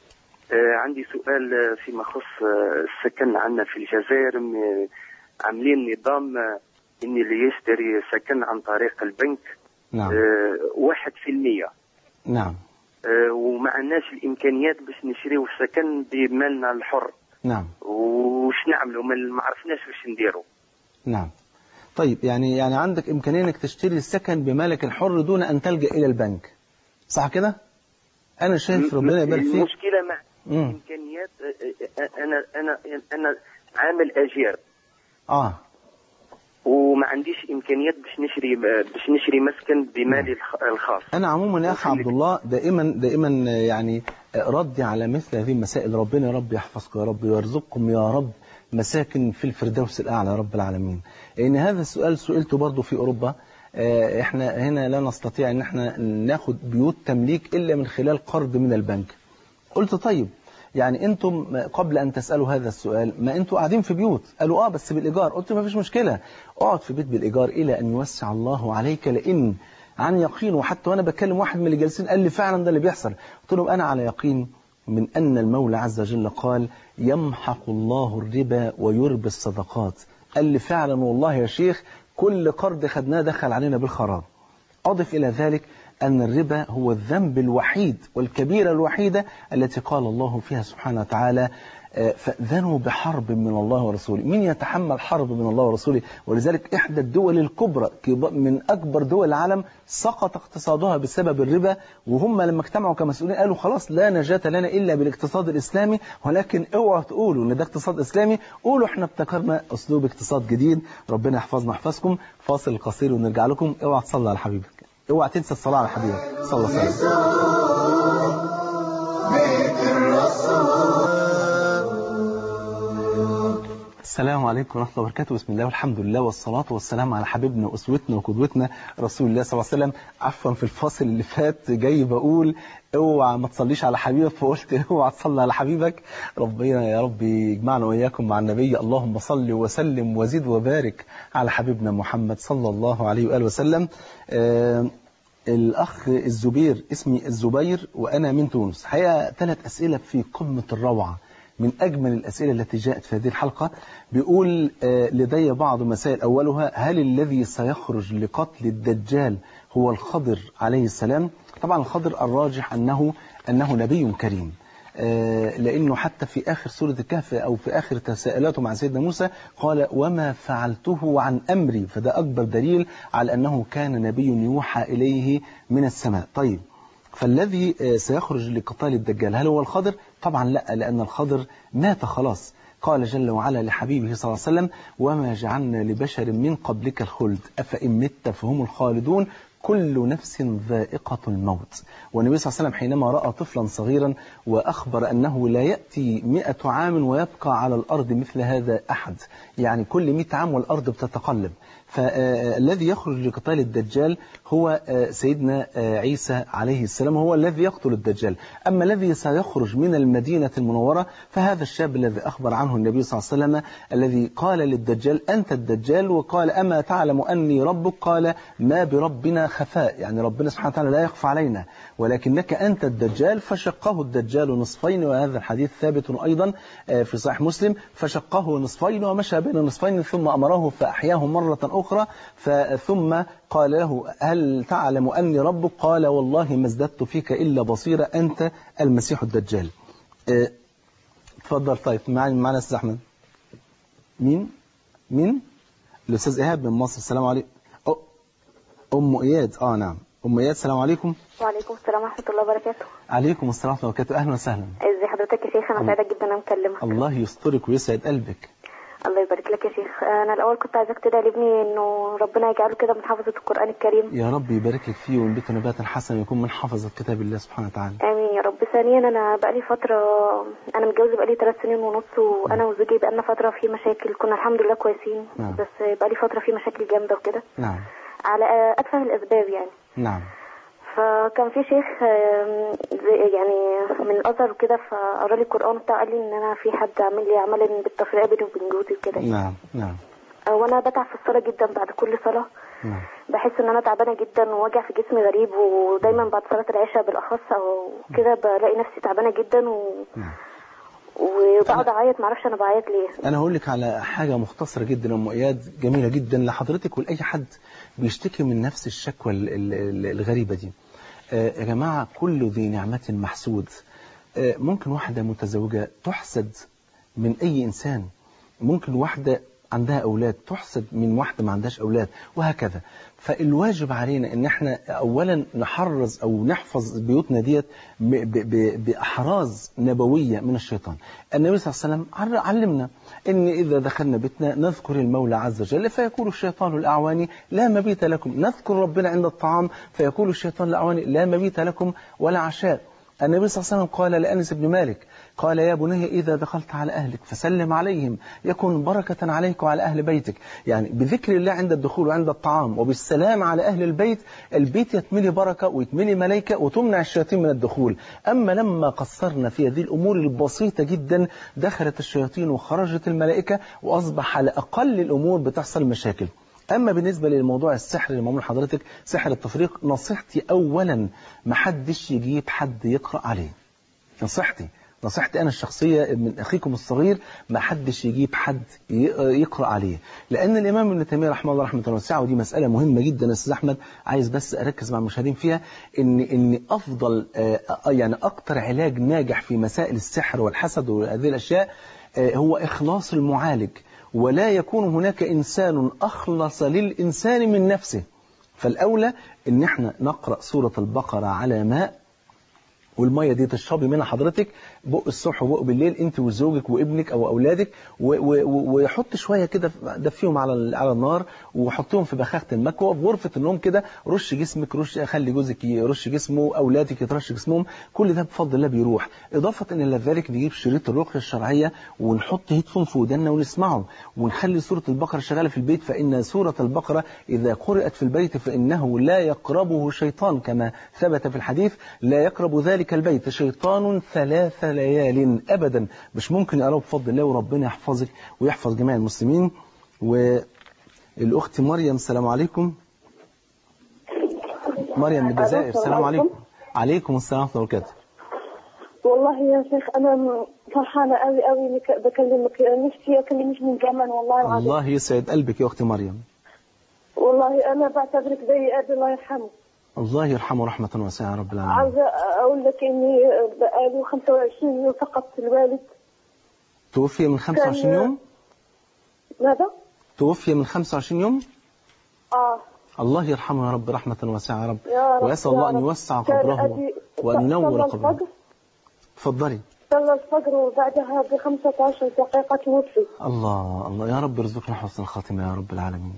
آه عندي سؤال آه، فيما يخص آه، السكن عندنا في الجزائر م- عاملين نظام آه، ان اللي يشتري سكن عن طريق البنك نعم آه، واحد في المية نعم آه، وما عندناش الامكانيات باش نشريو السكن بمالنا الحر نعم وش نعملوا ما ما عرفناش واش نديروا نعم طيب يعني يعني عندك إمكانية إنك تشتري السكن بمالك الحر دون أن تلجأ إلى البنك صح كده؟ أنا شايف ربنا يبارك فيك المشكله مع مم. الامكانيات آه، آه، انا انا انا عامل اجير آه وما عنديش امكانيات باش نشري باش نشري مسكن بمالي الخ- الخاص أنا عموما يا أخ عبد الله دائما دائما يعني ردي على مثل هذه المسائل ربنا يا رب يحفظكم يا رب ويرزقكم يا رب مساكن في الفردوس الأعلى يا رب العالمين لأن هذا السؤال سئلته برضه في أوروبا آه، احنا هنا لا نستطيع ان احنا ناخد بيوت تمليك الا من خلال قرض من البنك قلت طيب يعني انتم قبل ان تسالوا هذا السؤال ما انتم قاعدين في بيوت قالوا اه بس بالايجار قلت ما فيش مشكله اقعد في بيت بالايجار الى ان يوسع الله عليك لان عن يقين وحتى وانا بكلم واحد من اللي جالسين قال لي فعلا ده اللي بيحصل قلت لهم انا على يقين من ان المولى عز وجل قال يمحق الله الربا ويربي الصدقات قال لي فعلا والله يا شيخ كل قرض خدناه دخل علينا بالخراب أضف إلى ذلك أن الربا هو الذنب الوحيد والكبيرة الوحيدة التي قال الله فيها سبحانه وتعالى آه، فأذنوا بحرب من الله ورسوله من يتحمل حرب من الله ورسوله ولذلك إحدى الدول الكبرى كب- من أكبر دول العالم سقط اقتصادها بسبب الربا وهم لما اجتمعوا كمسؤولين قالوا خلاص لا نجاة لنا إلا بالاقتصاد الإسلامي ولكن اوعوا تقولوا إن ده اقتصاد إسلامي قولوا احنا ابتكرنا أسلوب اقتصاد جديد ربنا يحفظنا يحفظكم فاصل قصير ونرجع لكم اوعى تصلي على حبيبك اوعى تنسى الصلاة على حبيبك صلى الله عليه وسلم السلام عليكم ورحمة الله وبركاته بسم الله والحمد لله والصلاة والسلام على حبيبنا وأسوتنا وقدوتنا رسول الله صلى الله عليه وسلم عفوا في الفاصل اللي فات جاي بقول اوعى ما تصليش على حبيبك فقلت اوعى تصلي على حبيبك ربنا يا رب يجمعنا وإياكم مع النبي اللهم صل وسلم وزد وبارك على حبيبنا محمد صلى الله عليه وآله وسلم آه الأخ الزبير اسمي الزبير وأنا من تونس حقيقة ثلاث أسئلة في قمة الروعة من أجمل الأسئلة التي جاءت في هذه الحلقة بيقول آه، لدي بعض مسائل أولها هل الذي سيخرج لقتل الدجال هو الخضر عليه السلام طبعا الخضر الراجح أنه أنه نبي كريم آه، لأنه حتى في آخر سورة الكهف أو في آخر تساؤلاته مع سيدنا موسى قال وما فعلته عن أمري فده أكبر دليل على أنه كان نبي يوحى إليه من السماء طيب فالذي آه، سيخرج لقتال الدجال هل هو الخضر؟ طبعا لا لأن الخضر مات خلاص قال جل وعلا لحبيبه صلى الله عليه وسلم وما جعلنا لبشر من قبلك الخلد أفإن مت فهم الخالدون كل نفس ذائقة الموت والنبي صلى الله عليه وسلم حينما رأى طفلا صغيرا وأخبر أنه لا يأتي مئة عام ويبقى على الأرض مثل هذا أحد يعني كل مئة عام والأرض بتتقلب فالذي يخرج لقتال الدجال هو آه، سيدنا آه، عيسى عليه السلام هو الذي يقتل الدجال أما الذي سيخرج من المدينة المنورة فهذا الشاب الذي أخبر عنه النبي صلى الله عليه وسلم الذي قال للدجال أنت الدجال وقال أما تعلم أني ربك قال ما بربنا خفاء يعني ربنا سبحانه وتعالى لا يخفى علينا ولكنك أنت الدجال فشقه الدجال نصفين وهذا الحديث ثابت أيضا آه، في صحيح مسلم فشقه نصفين ومشى بين النصفين ثم أمره فأحياه مرة أخرى ثم قال له هل تعلم أني ربك قال والله ما ازددت فيك إلا بصيرة أنت المسيح الدجال آه، اتفضل طيب معنا معنا أستاذ أحمد مين مين الأستاذ إيهاب من مصر السلام عليكم أو- أم إياد آه نعم أم إياد السلام عليكم وعليكم السلام ورحمة الله وبركاته عليكم السلام ورحمة الله وبركاته أهلا وسهلا ازي حضرتك يا شيخ انا الله. سعيدة جدا انا مكلمة الله يسترك ويسعد قلبك الله يبارك لك يا شيخ انا الاول كنت عايزاك تدعي لابني انه ربنا يجعله كده من حافظة القرآن الكريم يا رب يبارك لك فيه وينبته نباتا حسنا ويكون من حفظة كتاب الله سبحانه وتعالى امين يا رب ثانيا انا بقالي فترة انا متجوزة بقالي ثلاث سنين ونص وانا وزوجي بقالنا فترة في مشاكل كنا الحمد لله كويسين نعم. بس بقالي فترة في مشاكل جامدة وكده نعم على اتفه الاسباب يعني نعم فكان في شيخ آم، زي- يعني من الازهر وكده فقرا لي القران بتاع قال لي ان انا في حد عامل لي عمل بالتفرقه بيني وبين جوزي وكده نعم نعم وانا بتعب في الصلاه جدا بعد كل صلاه نعم بحس ان انا تعبانه جدا ووجع في جسمي غريب ودايما بعد صلاه العشاء بالاخص او كده بلاقي نفسي تعبانه جدا و... وبقعد اعيط معرفش انا بعيط ليه أنا هقول لك على حاجة مختصرة جدا يا أم إياد جميلة جدا لحضرتك ولأي حد بيشتكي من نفس الشكوى ال- ال- ال- الغريبة دي آه، يا جماعة كل ذي نعمة محسود آه، ممكن واحدة متزوجة تحسد من أي إنسان ممكن واحدة عندها أولاد تحسد من واحدة ما عندهاش أولاد وهكذا فالواجب علينا ان احنا اولا نحرز او نحفظ بيوتنا ديت ب- ب- ب- باحراز نبويه من الشيطان. النبي صلى الله عليه وسلم عر- علمنا ان اذا دخلنا بيتنا نذكر المولى عز وجل فيقول الشيطان الاعواني لا مبيت لكم، نذكر ربنا عند الطعام فيقول الشيطان الاعواني لا مبيت لكم ولا عشاء. النبي صلى الله عليه وسلم قال لأنس بن مالك قال يا بني إذا دخلت على أهلك فسلم عليهم يكن بركة عليك وعلى أهل بيتك يعني بذكر الله عند الدخول وعند الطعام وبالسلام على أهل البيت البيت يتملي بركة ويتملي ملائكة وتمنع الشياطين من الدخول أما لما قصرنا في هذه الأمور البسيطة جدا دخلت الشياطين وخرجت الملائكة وأصبح على أقل الأمور بتحصل مشاكل أما بالنسبة للموضوع السحر اللي معمول حضرتك سحر التفريق نصيحتي أولا محدش يجيب حد يقرأ عليه نصيحتي نصيحتي أنا الشخصية من أخيكم الصغير ما حدش يجيب حد ي- يقرأ عليه لأن الإمام ابن تيمية رحمه الله رحمة الله واسعة ودي مسألة مهمة جدا يا أستاذ أحمد عايز بس أركز مع المشاهدين فيها إن إن أفضل آه، يعني أكتر علاج ناجح في مسائل السحر والحسد وهذه الأشياء آه، هو إخلاص المعالج ولا يكون هناك إنسان أخلص للإنسان من نفسه فالأولى إن احنا نقرأ سورة البقرة على ماء والميه دي تشربي منها حضرتك بق الصبح وبق بالليل انت وزوجك وابنك او اولادك و- و- و- وحط شويه كده دفيهم على ال- على النار وحطيهم في بخاخه المكوى في غرفه النوم كده رش جسمك رش خلي جوزك يرش جسمه اولادك يترش جسمهم كل ده بفضل الله بيروح اضافه الى ذلك نجيب شريط الرقيه الشرعيه ونحط هيدفون في ودنا ونسمعه ونخلي سوره البقره شغاله في البيت فان سوره البقره اذا قرات في البيت فانه لا يقربه شيطان كما ثبت في الحديث لا يقرب ذلك البيت شيطان ثلاث ليال ابدا مش ممكن يقرب بفضل الله وربنا يحفظك ويحفظ جميع المسلمين والاخت مريم السلام عليكم مريم من الجزائر السلام عليكم عليكم السلام ورحمه الله وبركاته والله يا شيخ انا م- فرحانه قوي قوي انك بكلمك نفسي اكلمك من زمان والله العظيم الله يسعد قلبك يا اختي مريم والله انا بعتبرك زي ابي الله يرحمه الله يرحمه رحمه واسعه يا رب العالمين عاوزه اقول لك اني بقالي 25 يوم فقدت الوالد توفي من 25 يوم ماذا؟ توفي من 25 يوم اه الله يرحمه يا رب رحمة واسعة يا رب يا رب ويسأل يا الله أن رب. يوسع كان قبره ابي وأن ينور صلى قبره الفجر اتفضلي صلى الفجر وبعدها ب 15 دقيقة توفي الله الله يا رب ارزقنا حسن الخاتمة يا رب العالمين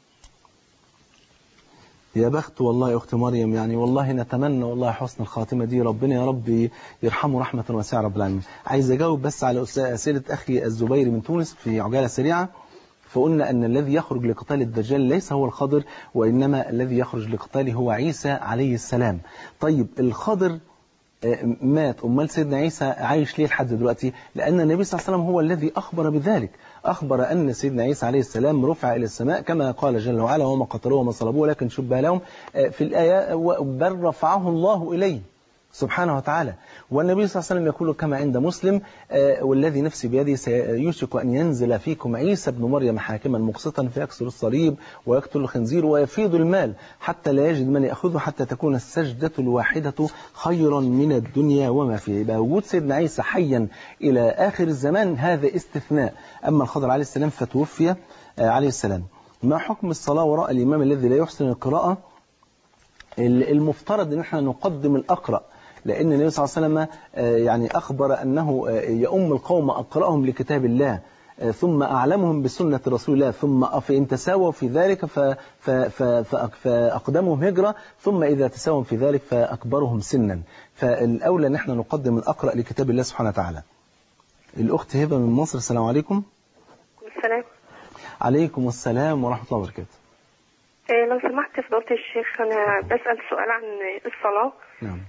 يا بخت والله يا أخت مريم يعني والله نتمنى والله حسن الخاتمة دي ربنا يا رب يرحمه رحمة واسعة رب العالمين عايز أجاوب بس على أس- أسئلة أخي الزبير من تونس في عجالة سريعة فقلنا أن الذي يخرج لقتال الدجال ليس هو الخضر وإنما الذي يخرج لقتاله هو عيسى عليه السلام طيب الخضر آه، مات أمال سيدنا عيسى عايش ليه لحد دلوقتي لأن النبي صلى الله عليه وسلم هو الذي أخبر بذلك أخبر أن سيدنا عيسى عليه السلام رفع إلى السماء كما قال جل وعلا وما قتلوه وما صلبوه لكن شبه لهم آه، في الآية و- بل رفعه الله إليه سبحانه وتعالى والنبي صلى الله عليه وسلم يقول كما عند مسلم آه، والذي نفسي بيده سيوشك أن ينزل فيكم عيسى ابن مريم حاكما مقسطا فيكسر الصليب ويقتل الخنزير ويفيض المال حتى لا يجد من يأخذه حتى تكون السجدة الواحدة خيرا من الدنيا وما فيها يبقى وجود سيدنا عيسى حيا إلى آخر الزمان هذا استثناء أما الخضر عليه السلام فتوفي آه، عليه السلام ما حكم الصلاة وراء الإمام الذي لا يحسن القراءة المفترض ان احنا نقدم الاقرا لان النبي صلى الله عليه وسلم آه، يعني اخبر انه آه، يؤم القوم اقراهم لكتاب الله آه، ثم اعلمهم بسنه رسول الله ثم فان تساووا في ذلك ف- ف- ف- فأق- فاقدمهم هجره ثم اذا تساووا في ذلك فاكبرهم سنا فالاولى ان احنا نقدم الاقرا لكتاب الله سبحانه وتعالى الاخت هبه من مصر السلام عليكم السلام عليكم السلام ورحمه الله وبركاته إيه لو سمحت فضيلة الشيخ أنا بسأل سؤال عن الصلاة نعم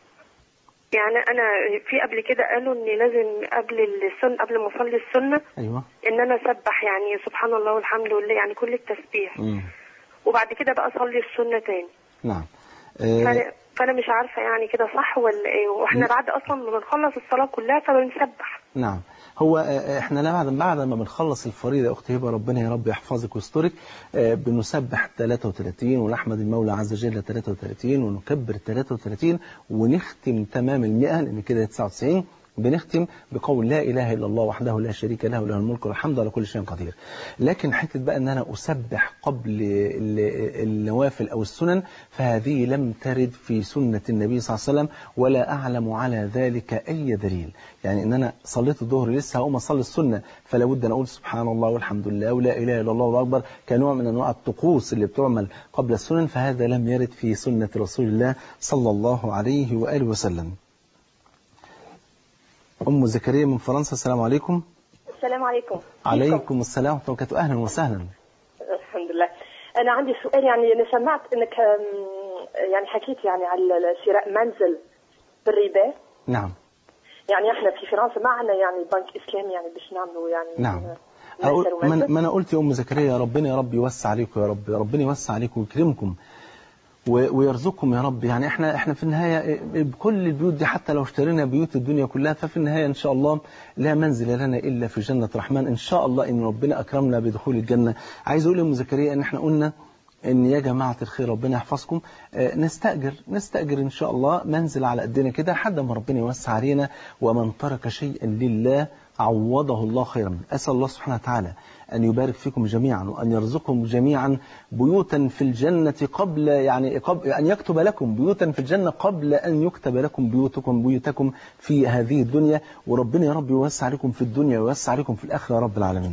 يعني أنا في قبل كده قالوا إن لازم قبل السنة قبل ما أصلي السنة ايوه إن أنا أسبح يعني سبحان الله والحمد لله يعني كل التسبيح مم. وبعد كده بقى أصلي السنة تاني نعم آه، فأنا, فأنا مش عارفة يعني كده صح ولا إيه وإحنا بعد أصلا ما بنخلص الصلاة كلها فبنسبح نعم هو آه، احنا لا بعد بعد ما بنخلص الفريضه يا اختي هبه ربنا يا رب يحفظك ويسترك آه، بنسبح 33 ونحمد المولى عز وجل 33 ونكبر 33 ونختم تمام المئة لان كده 99 بنختم بقول لا اله الا الله وحده لا شريك له له الملك والحمد على كل شيء قدير لكن حته بقى ان انا اسبح قبل ال- النوافل او السنن فهذه لم ترد في سنه النبي صلى الله عليه وسلم ولا اعلم على ذلك اي دليل يعني ان انا صليت الظهر لسه هقوم اصلي السنه فلا بد ان اقول سبحان الله والحمد لله ولا اله الا الله والله اكبر كنوع من انواع الطقوس اللي بتعمل قبل السنن فهذا لم يرد في سنه رسول الله صلى الله عليه واله وسلم ام زكريا من فرنسا السلام عليكم السلام عليكم عليكم السلام ورحمه الله وبركاته اهلا وسهلا الحمد لله انا عندي سؤال يعني انا سمعت انك أم، يعني حكيت يعني على شراء منزل بالربا نعم يعني احنا في فرنسا ما عندنا يعني بنك اسلامي يعني باش نعملوا يعني نعم نشتروا أقول ما منزل. ما انا قلت يا ام زكريا ربنا يا رب يوسع عليكم يا رب ربنا يوسع عليكم ويكرمكم و- ويرزقكم يا رب يعني احنا احنا في النهايه بكل البيوت دي حتى لو اشترينا بيوت الدنيا كلها ففي النهايه ان شاء الله لا منزل لنا الا في جنه الرحمن ان شاء الله ان ربنا اكرمنا بدخول الجنه عايز اقول يا ام زكريا ان احنا قلنا ان يا جماعه الخير ربنا يحفظكم آه، نستاجر نستاجر ان شاء الله منزل على قدنا كده لحد ما ربنا يوسع علينا ومن ترك شيئا لله عوضه الله خيرا منه. اسال الله سبحانه وتعالى ان يبارك فيكم جميعا وان يرزقكم جميعا بيوتا في الجنه قبل يعني قبل ان يكتب لكم بيوتا في الجنه قبل ان يكتب لكم بيوتكم بيوتكم في هذه الدنيا وربنا يا رب يوسع عليكم في الدنيا ويوسع عليكم في الاخره يا رب العالمين.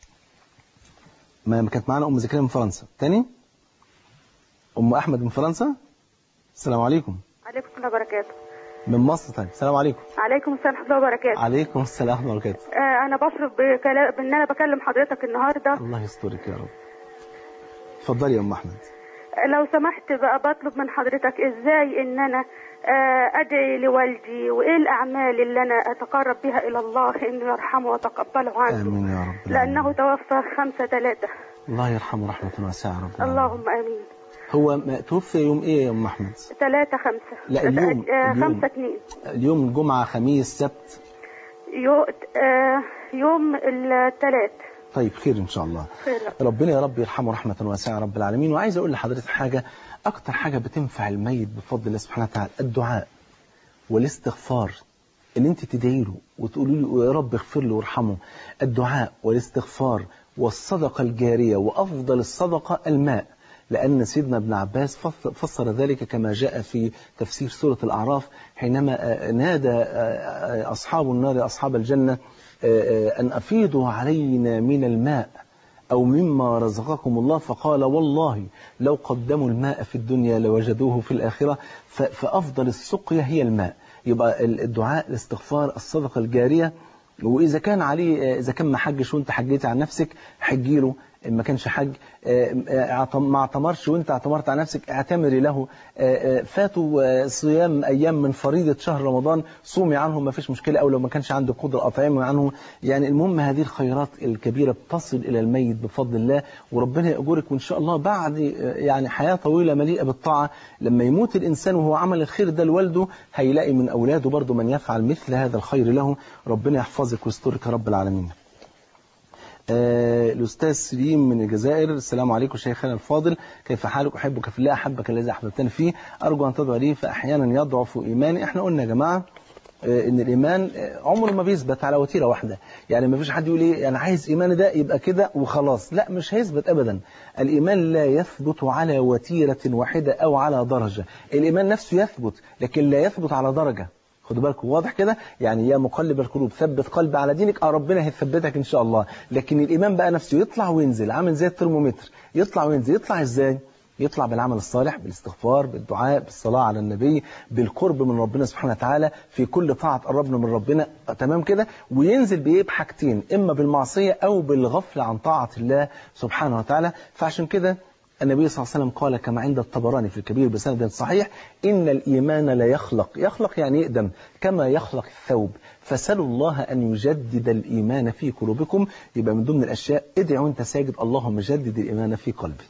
ما كانت معانا ام زكريا من فرنسا تاني ام احمد من فرنسا السلام عليكم عليكم السلام وبركاته من مصر طيب السلام عليكم عليكم السلام ورحمه الله وبركاته عليكم السلام ورحمه الله وبركاته آه انا بشرب بكلام بان انا بكلم حضرتك النهارده الله يسترك يا رب اتفضلي يا ام احمد آه، لو سمحت بقى بطلب من حضرتك ازاي ان انا آه ادعي لوالدي وايه الاعمال اللي انا اتقرب بها الى الله انه يرحمه ويتقبله عنه امين يا رب لانه توفى خمسة ثلاثة الله يرحمه رحمه واسعه يا رب اللهم امين هو ما توفي يوم ايه يا ام احمد ثلاثة خمسة لا، اليوم- آه اليوم. خمسة اثنين اليوم الجمعه خميس سبت يو... آه يوم الثلاث طيب خير ان شاء الله خير ربنا يا رب يرحمه رحمة واسعة يا رب العالمين وعايز أقول لحضرتك حاجة أكتر حاجة بتنفع الميت بفضل الله سبحانه وتعالى الدعاء والاستغفار إن أنت تدعي له وتقولي له يا رب اغفر له وارحمه الدعاء والاستغفار والصدقة الجارية وأفضل الصدقة الماء لأن سيدنا ابن عباس فص- فسر ذلك كما جاء في تفسير سورة الأعراف حينما آه، نادى آه، آه، أصحاب النار أصحاب الجنة آه، آه، أن أفيضوا علينا من الماء أو مما رزقكم الله فقال والله لو قدموا الماء في الدنيا لوجدوه في الآخرة ف- فأفضل السقيا هي الماء يبقى ال- الدعاء الاستغفار الصدقة الجارية وإذا كان عليه إذا كان ما حجش وأنت حجيت عن نفسك حجي له إن ما كانش حج آه، آه، اعتم- ما اعتمرش وانت اعتمرت على نفسك اعتمري له آه، آه، فاتوا آه، صيام ايام من فريضه شهر رمضان صومي عنهم ما فيش مشكله او لو ما كانش عندك قدره اطعمي عنه يعني المهم هذه الخيرات الكبيره بتصل الى الميت بفضل الله وربنا ياجرك وان شاء الله بعد آه، يعني حياه طويله مليئه بالطاعه لما يموت الانسان وهو عمل الخير ده لوالده هيلاقي من اولاده برضه من يفعل مثل هذا الخير له ربنا يحفظك ويسترك يا رب العالمين آه، الأستاذ سليم من الجزائر السلام عليكم شيخنا الفاضل كيف حالك أحبك في الله أحبك الذي أحببتني فيه أرجو أن تدعو لي فأحيانا يضعف إيماني إحنا قلنا يا جماعة آه، ان الايمان آه، عمره ما بيثبت على وتيره واحده يعني ما فيش حد يقول ايه انا عايز ايماني ده يبقى كده وخلاص لا مش هيثبت ابدا الايمان لا يثبت على وتيره واحده او على درجه الايمان نفسه يثبت لكن لا يثبت على درجه خدوا بالكم واضح كده يعني يا مقلب القلوب ثبت قلبي على دينك اه ربنا هيثبتك ان شاء الله لكن الايمان بقى نفسه يطلع وينزل عامل زي الترمومتر يطلع وينزل يطلع ازاي يطلع بالعمل الصالح بالاستغفار بالدعاء بالصلاة على النبي بالقرب من ربنا سبحانه وتعالى في كل طاعة قربنا من ربنا تمام كده وينزل بإيه بحاجتين إما بالمعصية أو بالغفلة عن طاعة الله سبحانه وتعالى فعشان كده النبي صلى الله عليه وسلم قال كما عند الطبراني في الكبير بسند صحيح إن الإيمان لا يخلق يخلق يعني يقدم كما يخلق الثوب فسلوا الله أن يجدد الإيمان في قلوبكم يبقى من ضمن الأشياء ادعوا أنت ساجد اللهم جدد الإيمان في قلبي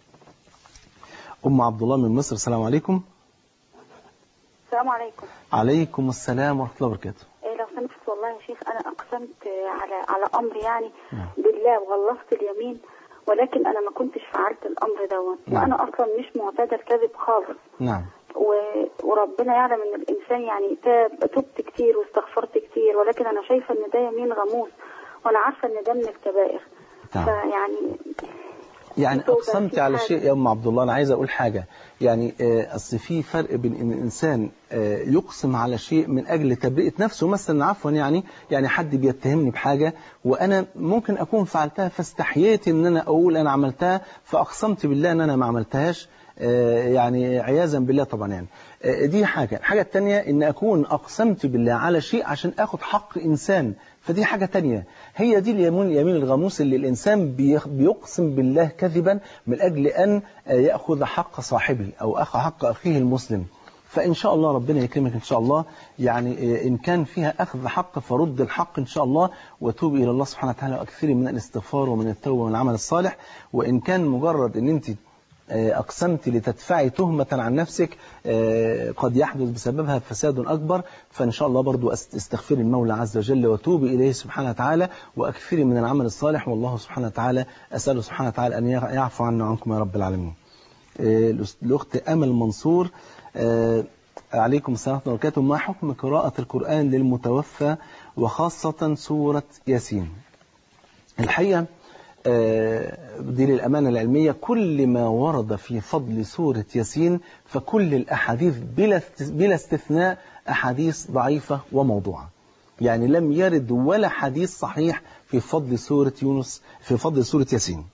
أم عبد الله من مصر السلام عليكم السلام عليكم عليكم السلام ورحمة الله وبركاته إيه لو سمحت والله يا شيخ انا اقسمت على على امر يعني بالله وغلظت اليمين ولكن انا ما كنتش فعلت الامر دوت نعم. وانا اصلا مش معتاده الكذب خالص نعم و... وربنا يعلم ان الانسان يعني تاب تبت كتير واستغفرت كتير ولكن انا شايفه ان ده يمين غموس وانا عارفه ان ده من الكبائر نعم. فيعني يعني توبة أقسمت في على حاجة. شيء يا أم عبد الله أنا عايز أقول حاجة يعني آه، أصل في فرق بين إن الإنسان آه، يقسم على شيء من أجل تبرئة نفسه مثلا عفوا يعني يعني حد بيتهمني بحاجة وأنا ممكن أكون فعلتها فاستحييت إن أنا أقول أنا عملتها فأقسمت بالله إن أنا ما عملتهاش آه، يعني عياذا بالله طبعا يعني آه، دي حاجة الحاجة التانية إن أكون أقسمت بالله على شيء عشان أخد حق إنسان فدي حاجة تانية هي دي اليمين يمين الغموس اللي الإنسان بيخ- بيقسم بالله كذبا من أجل أن آه، يأخذ حق صاحبه أو أخ حق أخيه المسلم فإن شاء الله ربنا يكرمك إن شاء الله يعني آه، إن كان فيها أخذ حق فرد الحق إن شاء الله وتوب إلى الله سبحانه وتعالى وأكثري من الاستغفار ومن التوبة ومن العمل الصالح وإن كان مجرد أن أنت آه، أقسمت لتدفعي تهمة عن نفسك آه، قد يحدث بسببها فساد أكبر فإن شاء الله برضو أست- استغفري المولى عز وجل وتوبي إليه سبحانه وتعالى وأكثري من العمل الصالح والله سبحانه وتعالى أسأله سبحانه وتعالى أن يع- يعفو عنا وعنكم يا رب العالمين آه، الأس- الأخت أمل منصور آه، عليكم السلام ورحمة الله وبركاته ما حكم قراءة القرآن للمتوفى وخاصة سورة ياسين الحقيقة آه، دي للأمانة العلمية كل ما ورد في فضل سورة ياسين فكل الأحاديث بلا است- بلا استثناء أحاديث ضعيفة وموضوعة يعني لم يرد ولا حديث صحيح في فضل سورة يونس في فضل سورة ياسين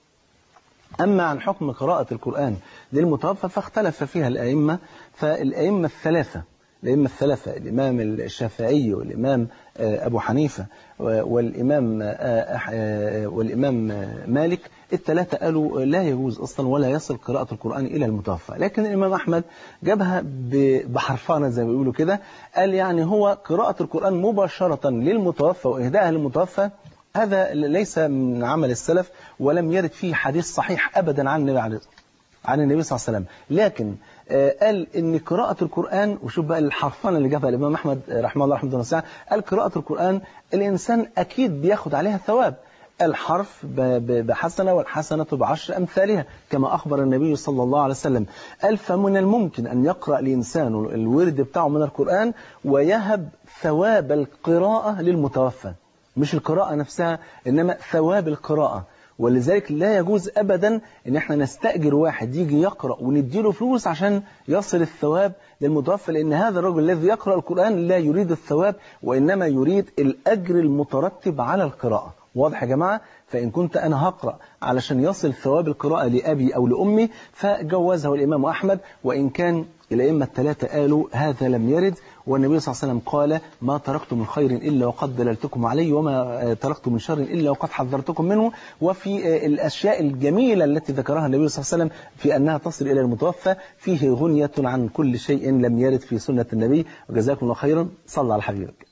أما عن حكم قراءة القرآن للمتوفى فاختلف فيها الأئمة فالأئمة الثلاثة الأئمة الثلاثة الإمام الشافعي والإمام آه، أبو حنيفة و- والإمام آه، أح- آه، والإمام آه، مالك الثلاثة قالوا لا يجوز أصلا ولا يصل قراءة القرآن إلى المتوفى لكن الإمام أحمد جابها ب- بحرفانة زي ما بيقولوا كده قال يعني هو قراءة القرآن مباشرة للمتوفى وإهدائها للمتوفى هذا ليس من عمل السلف ولم يرد فيه حديث صحيح أبدا عن النبي عليه عن النبي صلى الله عليه وسلم لكن آه، قال ان قراءة القرآن وشوف بقى الحرفانة اللي جابها الإمام أحمد آه، رحمه الله رحمه الله وسعه قال قراءة القرآن الإنسان أكيد بياخد عليها ثواب الحرف ب- ب- بحسنة والحسنة بعشر أمثالها كما أخبر النبي صلى الله عليه وسلم قال فمن الممكن أن يقرأ الإنسان الورد بتاعه من القرآن ويهب ثواب القراءة للمتوفى مش القراءة نفسها إنما ثواب القراءة ولذلك لا يجوز ابدا ان احنا نستاجر واحد يجي يقرا ونديله فلوس عشان يصل الثواب للمتوفى لان هذا الرجل الذي يقرا القران لا يريد الثواب وانما يريد الاجر المترتب على القراءه واضح يا جماعه فإن كنت أنا هقرأ علشان يصل ثواب القراءة لأبي أو لأمي فجوزه الإمام أحمد وإن كان الأئمة الثلاثة قالوا هذا لم يرد والنبي صلى الله عليه وسلم قال ما تركت من خير إلا وقد دللتكم عليه وما تركت من شر إلا وقد حذرتكم منه وفي الأشياء الجميلة التي ذكرها النبي صلى الله عليه وسلم في أنها تصل إلى المتوفى فيه غنية عن كل شيء لم يرد في سنة النبي وجزاكم الله خيرا صلى على حبيبك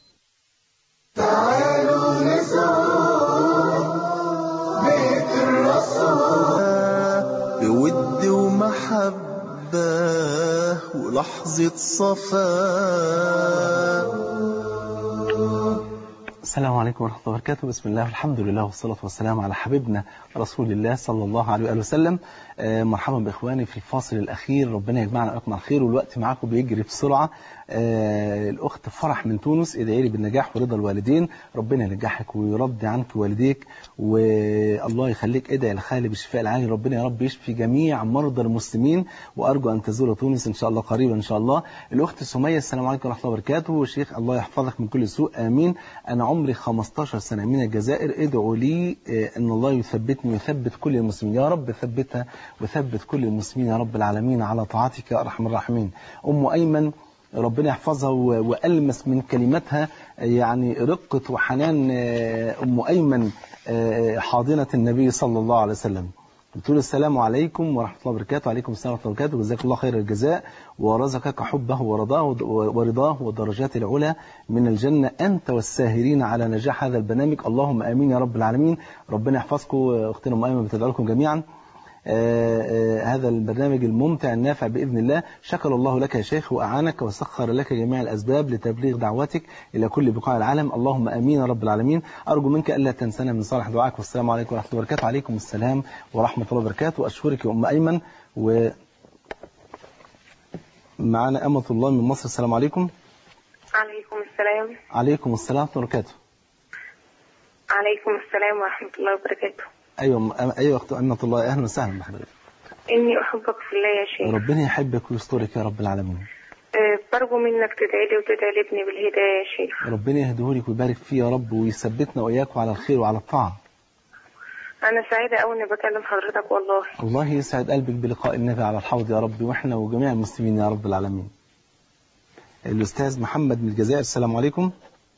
تعالوا نزور بيت الرسول بود ومحبة ولحظة صفاء السلام عليكم ورحمة الله وبركاته بسم الله والحمد لله والصلاة والسلام على حبيبنا رسول الله صلى الله عليه وآله وسلم آه مرحبا بإخواني في الفاصل الأخير ربنا يجمعنا وإياكم على الخير والوقت معاكم بيجري بسرعة آه الأخت فرح من تونس ادعي لي بالنجاح ورضا الوالدين ربنا ينجحك ويرضي عنك والديك والله يخليك ادعي لخالي بالشفاء العاجل ربنا يا رب يشفي جميع مرضى المسلمين وأرجو أن تزور تونس إن شاء الله قريبا إن شاء الله الأخت سمية السلام عليكم ورحمة الله وبركاته شيخ الله يحفظك من كل سوء آمين أنا عمري 15 سنة من الجزائر ادعوا لي أن الله يثبتني ويثبت كل المسلمين يا رب ثبتها وثبت كل المسلمين يا رب العالمين على طاعتك يا أرحم الراحمين أم أيمن ربنا يحفظها وألمس من كلماتها يعني رقة وحنان أم أيمن حاضنة النبي صلى الله عليه وسلم بتقول السلام عليكم ورحمة الله وبركاته وعليكم السلام ورحمة الله وبركاته جزاك الله خير الجزاء ورزقك حبه ورضاه ورضاه والدرجات العلى من الجنة أنت والساهرين على نجاح هذا البرنامج اللهم آمين يا رب العالمين ربنا يحفظكم أختنا أم أيمن بتدعو لكم جميعا آآ آآ هذا البرنامج الممتع النافع بإذن الله شكر الله لك يا شيخ وأعانك وسخر لك جميع الأسباب لتبليغ دعوتك إلى كل بقاع العالم اللهم أمين يا رب العالمين أرجو منك ألا تنسانا من صالح دعائك والسلام عليكم ورحمة الله وبركاته عليكم السلام ورحمة الله وبركاته وأشكرك يا أم أيمن و معنا أمة الله من مصر السلام عليكم عليكم السلام عليكم السلام ورحمة الله وبركاته عليكم السلام ورحمة الله وبركاته أيوة أيوة أخت أمة الله أهلا وسهلا بحضرتك إني أحبك في الله يا شيخ ربنا يحبك ويسترك يا رب العالمين أه برجو منك تدعي لي وتدعي لابني بالهداية يا شيخ ربنا يهديهولك ويبارك فيه يا رب ويثبتنا وإياكم على الخير وعلى الطاعة أنا سعيدة أوي إني بكلم حضرتك والله الله يسعد قلبك بلقاء النبي على الحوض يا رب وإحنا وجميع المسلمين يا رب العالمين الأستاذ محمد من الجزائر السلام عليكم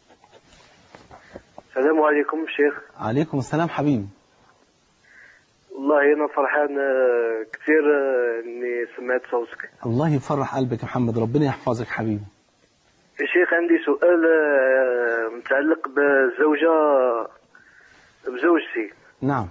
السلام عليكم شيخ عليكم السلام حبيبي والله أنا فرحان كثير إني سمعت صوتك الله يفرح قلبك يا محمد ربنا يحفظك حبيبي يا شيخ عندي سؤال متعلق بالزوجة بزوجتي نعم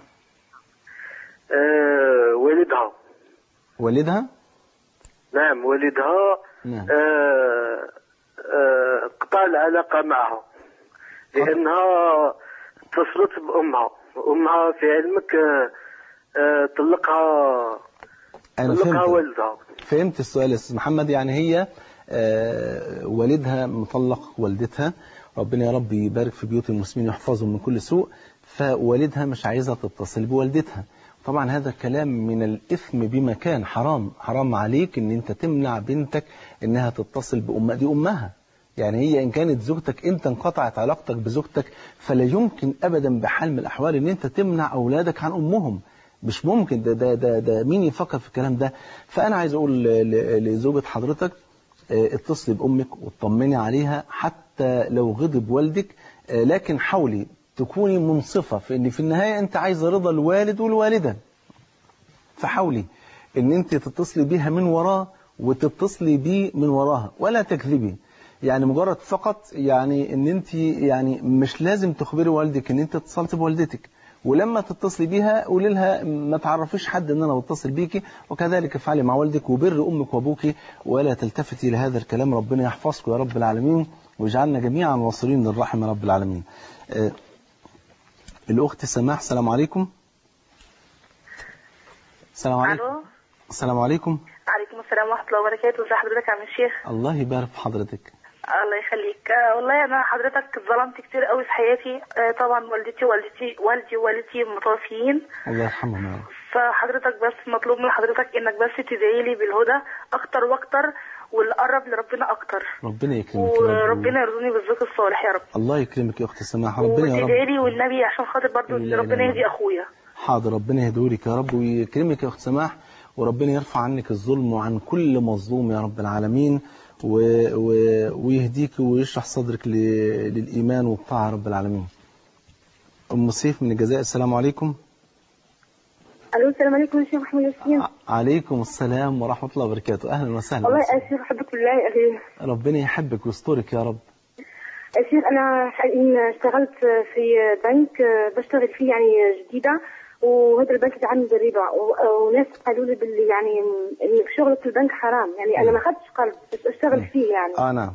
أه والدها والدها نعم والدها نعم. أه أه قطع العلاقة معها لأنها اتصلت بأمها أمها في علمك أه طلقها أنا طلقها فهمت والدها فهمت السؤال يا أستاذ محمد يعني هي آه والدها مطلق والدتها ربنا يا رب يبارك في بيوت المسلمين ويحفظهم من كل سوء فوالدها مش عايزة تتصل بوالدتها طبعا هذا كلام من الإثم بمكان حرام حرام عليك ان انت تمنع بنتك انها تتصل بأمها دي أمها يعني هي إن كانت زوجتك أنت انقطعت علاقتك بزوجتك فلا يمكن أبدا بحال من الأحوال أن أنت تمنع أولادك عن أمهم مش ممكن ده, ده, ده, ده مين يفكر في الكلام ده فأنا عايز أقول لزوجة حضرتك اتصلي بأمك وطمني عليها حتى لو غضب والدك لكن حاولي تكوني منصفة في ان في النهاية انت عايزة رضا الوالد والوالدة فحاولي ان انت تتصلي بيها من وراه وتتصلي بيه من وراها ولا تكذبي يعني مجرد فقط يعني ان انت يعني مش لازم تخبري والدك ان انت اتصلت بوالدتك ولما تتصلي بيها قولي لها ما تعرفيش حد ان انا بتصل بيكي وكذلك افعلي مع والدك وبر امك وابوك ولا تلتفتي لهذا الكلام ربنا يحفظكم يا رب العالمين ويجعلنا جميعا واصلين للرحم يا رب العالمين آه الأخت سماح السلام عليكم السلام عليكم ألو السلام عليكم عليكم السلام ورحمة الله وبركاته ازي حضرتك يا عم الشيخ الله يبارك في حضرتك الله يخليك آه، والله انا حضرتك اتظلمت كتير قوي في حياتي آه، طبعا والدتي والدتي والدي ووالدتي متوفيين الله يرحمهم يا رب فحضرتك بس مطلوب من حضرتك انك بس تدعي لي بالهدى اكتر واكتر واللي قرب لربنا اكتر ربنا يكرمك يا رب وربنا يرزقني بالزوج الصالح يا رب الله يكرمك يا اخت سماح ربنا يا وتدعي رب لي والنبي عشان خاطر برضو لا ربنا إله إلا يهدي اخويا حاضر ربنا يهدولك يا رب ويكرمك يا اخت سماح وربنا يرفع عنك الظلم وعن كل مظلوم يا رب العالمين و... و... ويهديك ويشرح صدرك ل... للإيمان والطاعة يا رب العالمين أم سيف من الجزائر السلام عليكم الو السلام عليكم يا شيخ محمود ياسين عليكم السلام ورحمة الله وبركاته أهلا وسهلا والله بك. يا شيخ احبك بالله يا اخي ربنا يحبك ويسترك يا رب يا شيخ انا حاليا اشتغلت في بنك بشتغل فيه يعني جديده وهذا البنك يتعامل بالربا و- وناس قالوا لي باللي يعني ان شغلك في البنك حرام يعني انا ما اخذتش قرض بس اشتغل فيه يعني آه نعم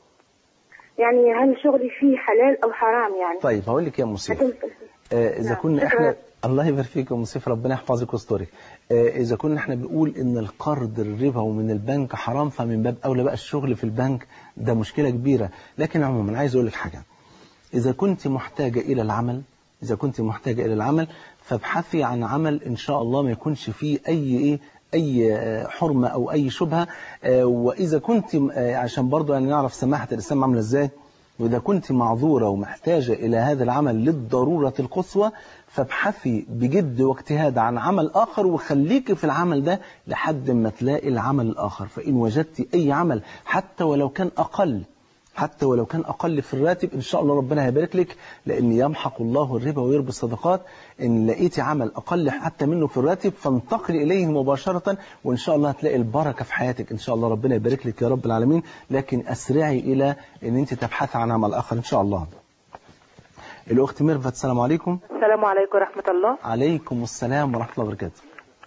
يعني هل شغلي فيه حلال او حرام يعني طيب هقول لك يا أم سيف هتم- آه، إذا نعم. كنا شكراً. إحنا الله يبارك فيك يا أم سيف ربنا يحفظك ويسترك آه، إذا كنا إحنا بنقول إن القرض الربا ومن البنك حرام فمن باب أولى بقى الشغل في البنك ده مشكلة كبيرة لكن عموما عايز أقول لك حاجة إذا كنت محتاجة إلى العمل إذا كنت محتاجة إلى العمل فابحثي عن عمل إن شاء الله ما يكونش فيه أي إيه أي آه، حرمة أو أي شبهة آه، وإذا كنت آه، عشان برضو يعني نعرف سماحة الإسلام عاملة إزاي وإذا كنت معذورة ومحتاجة إلى هذا العمل للضرورة القصوى فابحثي بجد واجتهاد عن عمل آخر وخليكي في العمل ده لحد ما تلاقي العمل الآخر فإن وجدت أي عمل حتى ولو كان أقل حتى ولو كان أقل في الراتب إن شاء الله ربنا هيبارك لك لأن يمحق الله الربا ويربي الصدقات إن لقيتي عمل أقل حتى منه في الراتب فانتقلي إليه مباشرة وإن شاء الله هتلاقي البركة في حياتك إن شاء الله ربنا يبارك لك يا رب العالمين لكن أسرعي إلى أن أنت تبحثي عن عمل آخر إن شاء الله الأخت ميرفت السلام عليكم السلام عليكم ورحمة الله عليكم السلام ورحمة الله وبركاته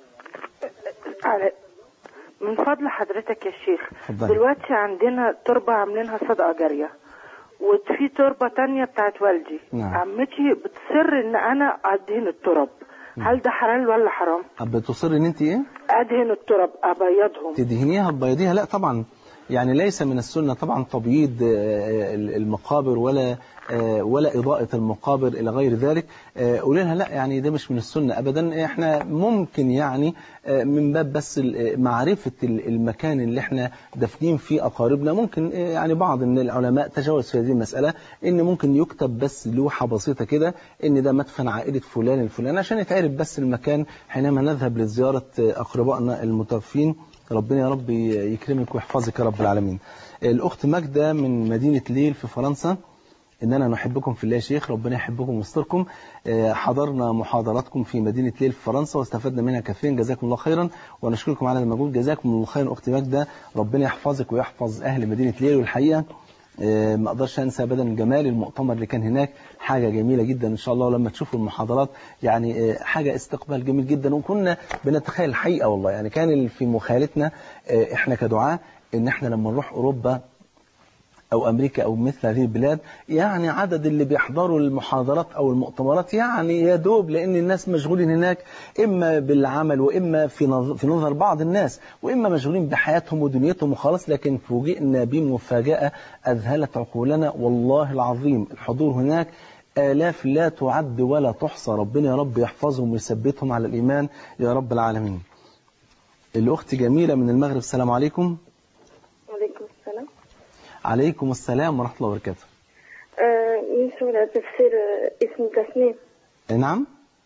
على- من فضل حضرتك يا شيخ اتفضلي. دلوقتي عندنا تربة عاملينها صدقة جارية وفي تربة تانية بتاعت والدي نعم. عمتي بتصر ان انا ادهن التراب هل ده حلال ولا حرام بتصر ان انت ايه ادهن التراب ابيضهم تدهنيها تبيضيها لا طبعا يعني ليس من السنة طبعا تبييض آه، المقابر ولا آه، ولا إضاءة المقابر إلى غير ذلك آه، قولي لها لا يعني ده مش من السنة أبدا إحنا ممكن يعني آه، من باب بس ال- معرفة ال- المكان اللي إحنا دافنين فيه أقاربنا ممكن آه، يعني بعض من العلماء تجاوز في هذه المسألة إن ممكن يكتب بس لوحة بسيطة كده إن ده مدفن عائلة فلان الفلاني عشان يتعرف بس المكان حينما نذهب لزيارة آه، أقربائنا المتوفين ربنا يا رب يكرمك ويحفظك يا رب العالمين الأخت ماجدة من مدينة ليل في فرنسا إننا نحبكم في الله يا شيخ ربنا يحبكم ويستركم آه، حضرنا محاضراتكم في مدينة ليل في فرنسا واستفدنا منها كثيرا جزاكم الله خيرا ونشكركم على المجهود جزاكم الله خيرا أخت ماجدة ربنا يحفظك ويحفظ أهل مدينة ليل والحقيقة آه، ما اقدرش انسى ابدا جمال المؤتمر اللي كان هناك حاجه جميله جدا ان شاء الله ولما تشوفوا المحاضرات يعني آه، حاجه استقبال جميل جدا وكنا بنتخيل الحقيقه والله يعني كان في مخيلتنا آه، احنا كدعاه ان احنا لما نروح اوروبا أو أمريكا أو مثل هذه البلاد يعني عدد اللي بيحضروا المحاضرات أو المؤتمرات يعني يا دوب لأن الناس مشغولين هناك إما بالعمل وإما في نظر, في نظر بعض الناس وإما مشغولين بحياتهم ودنيتهم وخلاص لكن فوجئنا بمفاجأة أذهلت عقولنا والله العظيم الحضور هناك آلاف لا تعد ولا تحصى ربنا يا رب يحفظهم ويثبتهم على الإيمان يا رب العالمين الأخت جميلة من المغرب السلام عليكم وعليكم السلام عليكم السلام ورحمة الله وبركاته آه، يسأل على تفسير آه، اسم تسنيم نعم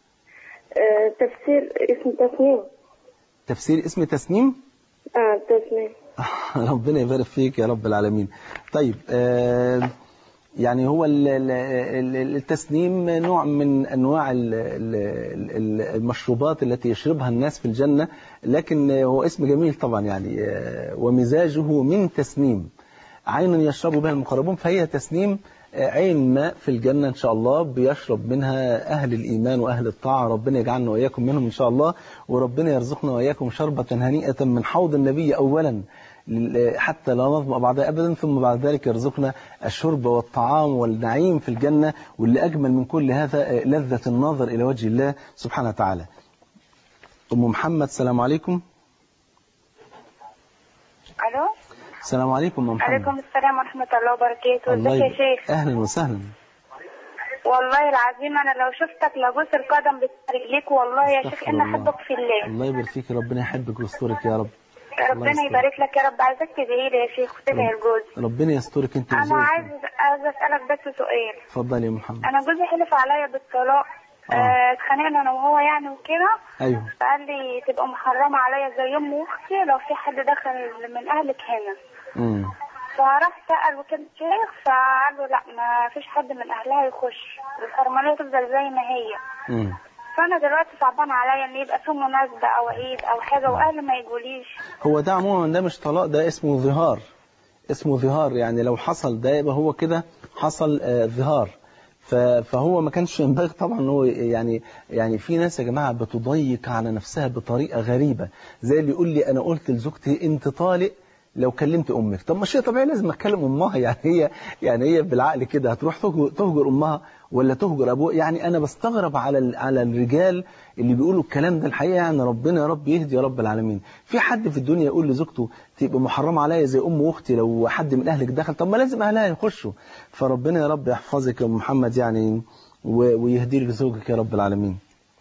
آه، تفسير اسم تسنيم تفسير اسم تسنيم اه تسنيم ربنا يبارك فيك يا رب العالمين طيب آه يعني هو ال- ال- ال- التسنيم نوع من أنواع ال- ال- ال- المشروبات التي يشربها الناس في الجنة لكن هو اسم جميل طبعا يعني آه، ومزاجه من تسنيم عين يشرب بها المقربون فهي تسنيم آه، عين ماء في الجنة إن شاء الله بيشرب منها أهل الإيمان وأهل الطاعة ربنا يجعلنا وإياكم منهم إن شاء الله وربنا يرزقنا وإياكم شربة هنيئة من حوض النبي أولا لل- حتى لا نظمأ بعدها أبدا ثم بعد ذلك يرزقنا الشرب والطعام والنعيم في الجنة واللي أجمل من كل هذا آه، لذة النظر إلى وجه الله سبحانه وتعالى أم محمد السلام عليكم الو السلام عليكم ام محمد عليكم السلام ورحمة الله وبركاته الله ازيك يا يب- شيخ اهلا وسهلا والله العظيم انا لو شفتك لابوس القدم بتاع رجليك والله يا شيخ استغفر اني الله. احبك في الله الله يبارك فيك ربنا يحبك ويسترك يا رب ربنا يستر. يبارك لك يا رب عايزك تدعي لي يا شيخ وتدعي لجوزي ربنا يسترك انت انا وزوجك عايز عايز اسالك بس سؤال اتفضل يا محمد انا جوزي حلف عليا بالطلاق آه، اتخانقنا انا وهو يعني وكده ايوه فقال لي تبقى محرمة عليا زي امي واختي لو في حد دخل من اهلك هنا امم فراح سأل وكده شيخ فقال له لا ما فيش حد من اهلها يخش الحرمانية تفضل زي ما هي امم فانا دلوقتي صعبان عليا ان يبقى في مناسبة او عيد او حاجة واهلي ما يجوليش هو ده عموما ده مش طلاق ده اسمه ظهار اسمه ظهار يعني لو حصل ده يبقى هو كده حصل آه، ظهار ف- فهو ما كانش ينبغي طبعا ان هو يعني يعني في ناس يا جماعه بتضيق على نفسها بطريقه غريبه زي اللي يقول لي انا قلت لزوجتي انت طالق لو كلمت امك طب ما شيء طبيعي لازم اتكلم امها يعني هي يعني هي بالعقل كده هتروح تهجر, تهجر امها ولا تهجر ابوها يعني انا بستغرب على ال- على الرجال اللي بيقولوا الكلام ده الحقيقه يعني ربنا يا رب يهدي يا رب العالمين في حد في الدنيا يقول لزوجته تبقى محرمه عليا زي ام واختي لو حد من اهلك دخل طب ما لازم اهلها يخشوا فربنا يا رب يحفظك يا أم محمد يعني و- ويهدي لك زوجك يا رب العالمين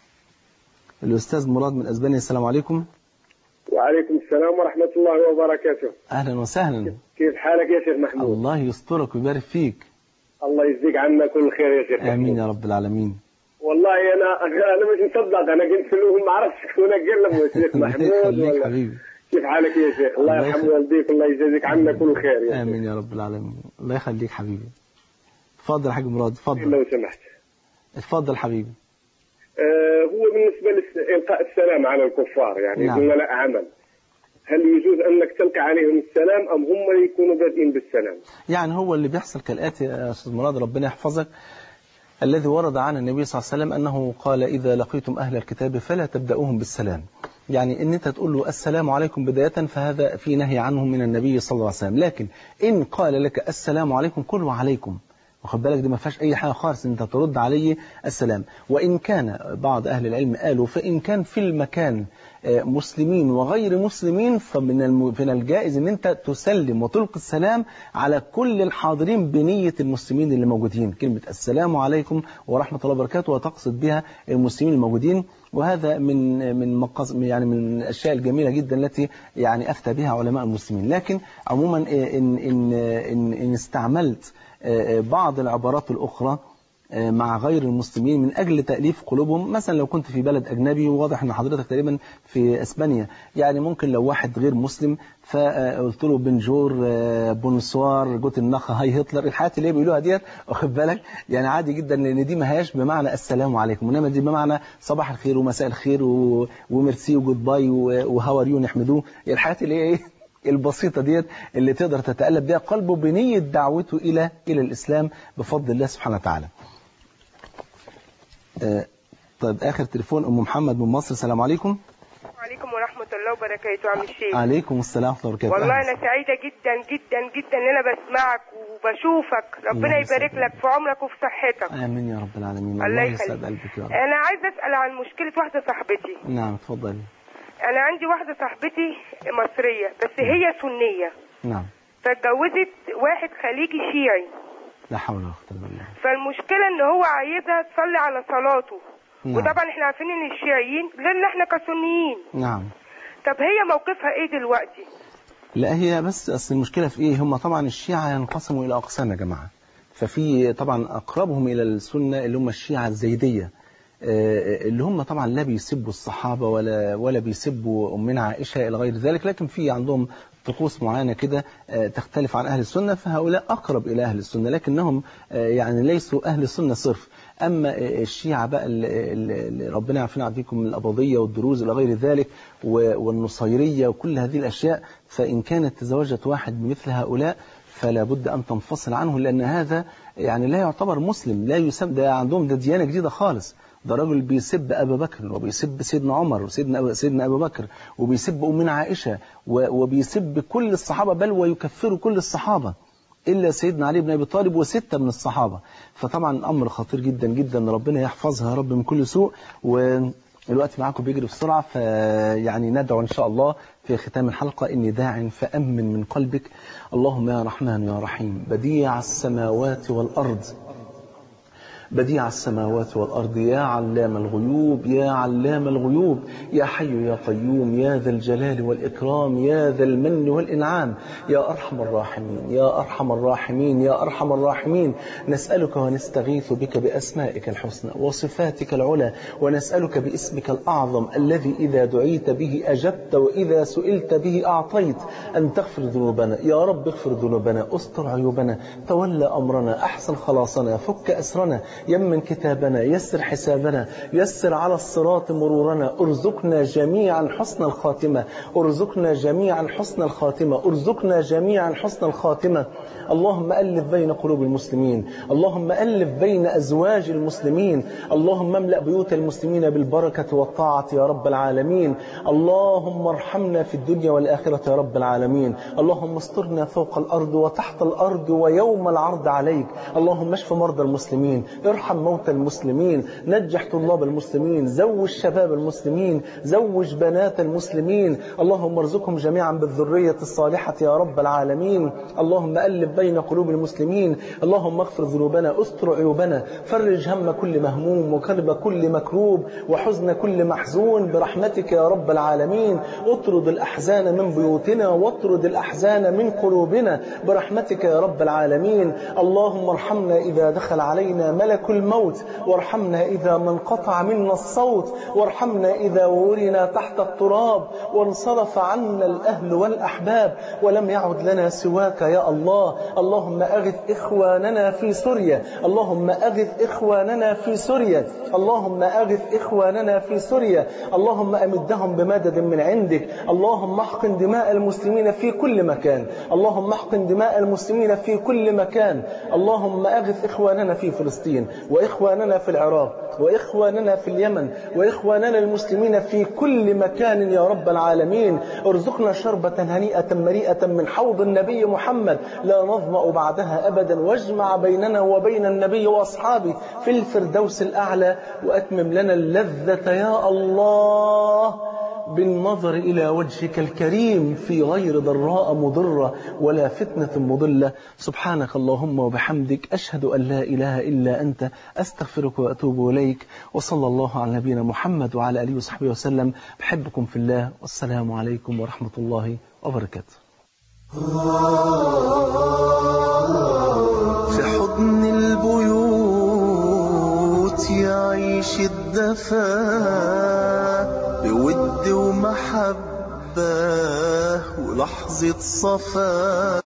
الاستاذ مراد من اسبانيا السلام عليكم وعليكم السلام ورحمة الله وبركاته اهلا وسهلا كيف حالك يا شيخ محمود الله يسترك ويبارك فيك الله يجزيك عنا كل خير يا شيخ امين يا رب العالمين والله أنا أنا مش مصدق أنا قلت له ما أعرفش شكون أكلم يا شيخ الله محمود يخليك ولا حبيبي كيف حالك يا شيخ الله الله يرحم يخليك. والديك الله يجازيك عنا كل خير يا امين يا رب العالمين الله يخليك حبيبي اتفضل يا حاج مراد اتفضل لو سمحت اتفضل حبيبي آه هو بالنسبة لإلقاء السلام على الكفار يعني نعم. نعم. لا عمل هل يجوز أنك تلقى عليهم السلام أم هم يكونوا بادئين بالسلام يعني هو اللي بيحصل كالآتي يا أستاذ مراد ربنا يحفظك الذي ورد عن النبي صلى الله عليه وسلم أنه قال إذا لقيتم أهل الكتاب فلا تبدأوهم بالسلام يعني ان انت تقول له السلام عليكم بداية فهذا في نهي عنه من النبي صلى الله عليه وسلم لكن ان قال لك السلام عليكم قل وعليكم واخد بالك دي ما فيهاش اي حاجه خالص انت ترد عليه السلام وان كان بعض اهل العلم قالوا فان كان في المكان آه، مسلمين وغير مسلمين فمن الم- من الجائز ان انت تسلم وتلقي السلام على كل الحاضرين بنيه المسلمين اللي موجودين كلمه السلام عليكم ورحمه الله وبركاته وتقصد بها المسلمين الموجودين وهذا من من مقاص يعني من الاشياء الجميله جدا التي يعني افتى بها علماء المسلمين لكن عموما آه، ان ان ان, إن استعملت آه، آه، بعض العبارات الاخرى آه، مع غير المسلمين من أجل تأليف قلوبهم مثلا لو كنت في بلد أجنبي وواضح أن حضرتك تقريبا في أسبانيا يعني ممكن لو واحد غير مسلم فقلت له بنجور آه، بونسوار جوت النخ هاي هتلر الحاجات اللي هي بيقولوها ديت واخد بالك يعني عادي جدا لأن دي ما هياش بمعنى السلام عليكم إنما دي بمعنى صباح الخير ومساء الخير و- وميرسي وجود باي وهاو ار يو نحمدوه الحاجات اللي هي ايه البسيطة ديت اللي تقدر تتألف بها قلبه بنية دعوته إلى إلى الإسلام بفضل الله سبحانه وتعالى آه، طيب آخر تليفون أم محمد من مصر السلام عليكم وعليكم ورحمة الله وبركاته عم الشيخ عليكم السلام ورحمة الله وبركاته والله أهلا أنا سعيدة جدا جدا جدا إن أنا بسمعك وبشوفك ربنا الله يبارك لك في عمرك وفي صحتك آمين يا رب العالمين الله الله يخليك. يسعد قلبك يا رب أنا عايزة أسأل عن مشكلة واحدة صاحبتي نعم اتفضلي أنا عندي واحدة صاحبتي مصرية بس هي سنية نعم فاتجوزت واحد خليجي شيعي لا حول ولا قوة إلا بالله فالمشكلة إن هو عايزها تصلي على صلاته نعم. وطبعا احنا عارفين ان الشيعيين غيرنا احنا كسنيين نعم طب هي موقفها ايه دلوقتي لا هي بس أصل المشكلة في إيه هم طبعا الشيعة ينقسموا إلى أقسام يا جماعة ففي طبعا أقربهم إلى السنة اللي هم الشيعة الزيدية آه، اللي هم طبعا لا بيسبوا الصحابة ولا ولا بيسبوا أمنا عائشة إلى غير ذلك لكن في عندهم طقوس معينة كده آه، تختلف عن أهل السنة فهؤلاء أقرب إلى أهل السنة لكنهم آه، يعني ليسوا أهل السنة صرف أما آه، الشيعة بقى اللي اللي ربنا يعافينا ويعافيكم من الأباضية والدروز إلى غير ذلك و- والنصيرية وكل هذه الأشياء فإن كانت تزوجت واحد من مثل هؤلاء فلا بد أن تنفصل عنه لأن هذا يعني لا يعتبر مسلم لا يسمى ده عندهم ده ديانة جديدة خالص ده راجل بيسب أبا بكر وبيسب سيدنا عمر وسيدنا أبا سيدنا أبا بكر وبيسب أمنا عائشة و- وبيسب كل الصحابة بل ويكفر كل الصحابة إلا سيدنا علي بن أبي طالب وستة من الصحابة فطبعا أمر خطير جدا جدا ربنا يحفظها يا رب من كل سوء و الوقت معاكم بيجري بسرعة فيعني ندعو إن شاء الله في ختام الحلقة إني داع فأمن من قلبك اللهم يا رحمن يا رحيم بديع السماوات والأرض بديع السماوات والأرض يا علام الغيوب يا علام الغيوب يا حي يا قيوم يا ذا الجلال والإكرام يا ذا المن والإنعام يا أرحم الراحمين يا أرحم الراحمين يا أرحم الراحمين نسألك ونستغيث بك بأسمائك الحسنى وصفاتك العلى ونسألك باسمك الأعظم الذي إذا دعيت به أجبت وإذا سئلت به أعطيت أن تغفر ذنوبنا يا رب اغفر ذنوبنا استر عيوبنا تولى أمرنا أحسن خلاصنا فك أسرنا يمن كتابنا يسر حسابنا يسر على الصراط مرورنا ارزقنا جميعا حسن الخاتمة ارزقنا جميعا حسن الخاتمة ارزقنا جميعا حسن الخاتمة اللهم ألف بين قلوب المسلمين اللهم ألف بين أزواج المسلمين اللهم املأ بيوت المسلمين بالبركة والطاعة يا رب العالمين اللهم ارحمنا في الدنيا والآخرة يا رب العالمين اللهم استرنا فوق الأرض وتحت الأرض ويوم العرض عليك اللهم اشف مرضى المسلمين ارحم موتى المسلمين نجح طلاب المسلمين زوج شباب المسلمين زوج بنات المسلمين اللهم ارزقهم جميعا بالذرية الصالحة يا رب العالمين اللهم ألف بين قلوب المسلمين اللهم اغفر ذنوبنا استر عيوبنا فرج هم كل مهموم وكرب كل مكروب وحزن كل محزون برحمتك يا رب العالمين اطرد الأحزان من بيوتنا واطرد الأحزان من قلوبنا برحمتك يا رب العالمين اللهم ارحمنا إذا دخل علينا ملك الموت وارحمنا إذا ما انقطع منا الصوت وارحمنا إذا ورنا تحت التراب وانصرف عنا الأهل والأحباب ولم يعد لنا سواك يا الله اللهم أغث إخواننا في سوريا اللهم أغث إخواننا في سوريا اللهم أغث إخواننا في سوريا اللهم أمدهم بمدد من عندك اللهم احقن دماء المسلمين في كل مكان اللهم احقن دماء المسلمين في كل مكان اللهم أغث إخواننا في فلسطين وإخواننا في العراق وإخواننا في اليمن وإخواننا المسلمين في كل مكان يا رب العالمين ارزقنا شربة هنيئة مريئة من حوض النبي محمد لا نظمأ بعدها أبدا واجمع بيننا وبين النبي وأصحابه في الفردوس الأعلى وأتمم لنا اللذة يا الله بالنظر إلى وجهك الكريم في غير ضراء مضرة ولا فتنة مضلة سبحانك اللهم وبحمدك أشهد أن لا إله إلا أنت أستغفرك وأتوب إليك وصلى الله على نبينا محمد وعلى آله وصحبه وسلم بحبكم في الله والسلام عليكم ورحمة الله وبركاته في حضن البيوت يعيش الدفا بود ومحبة ولحظة صفا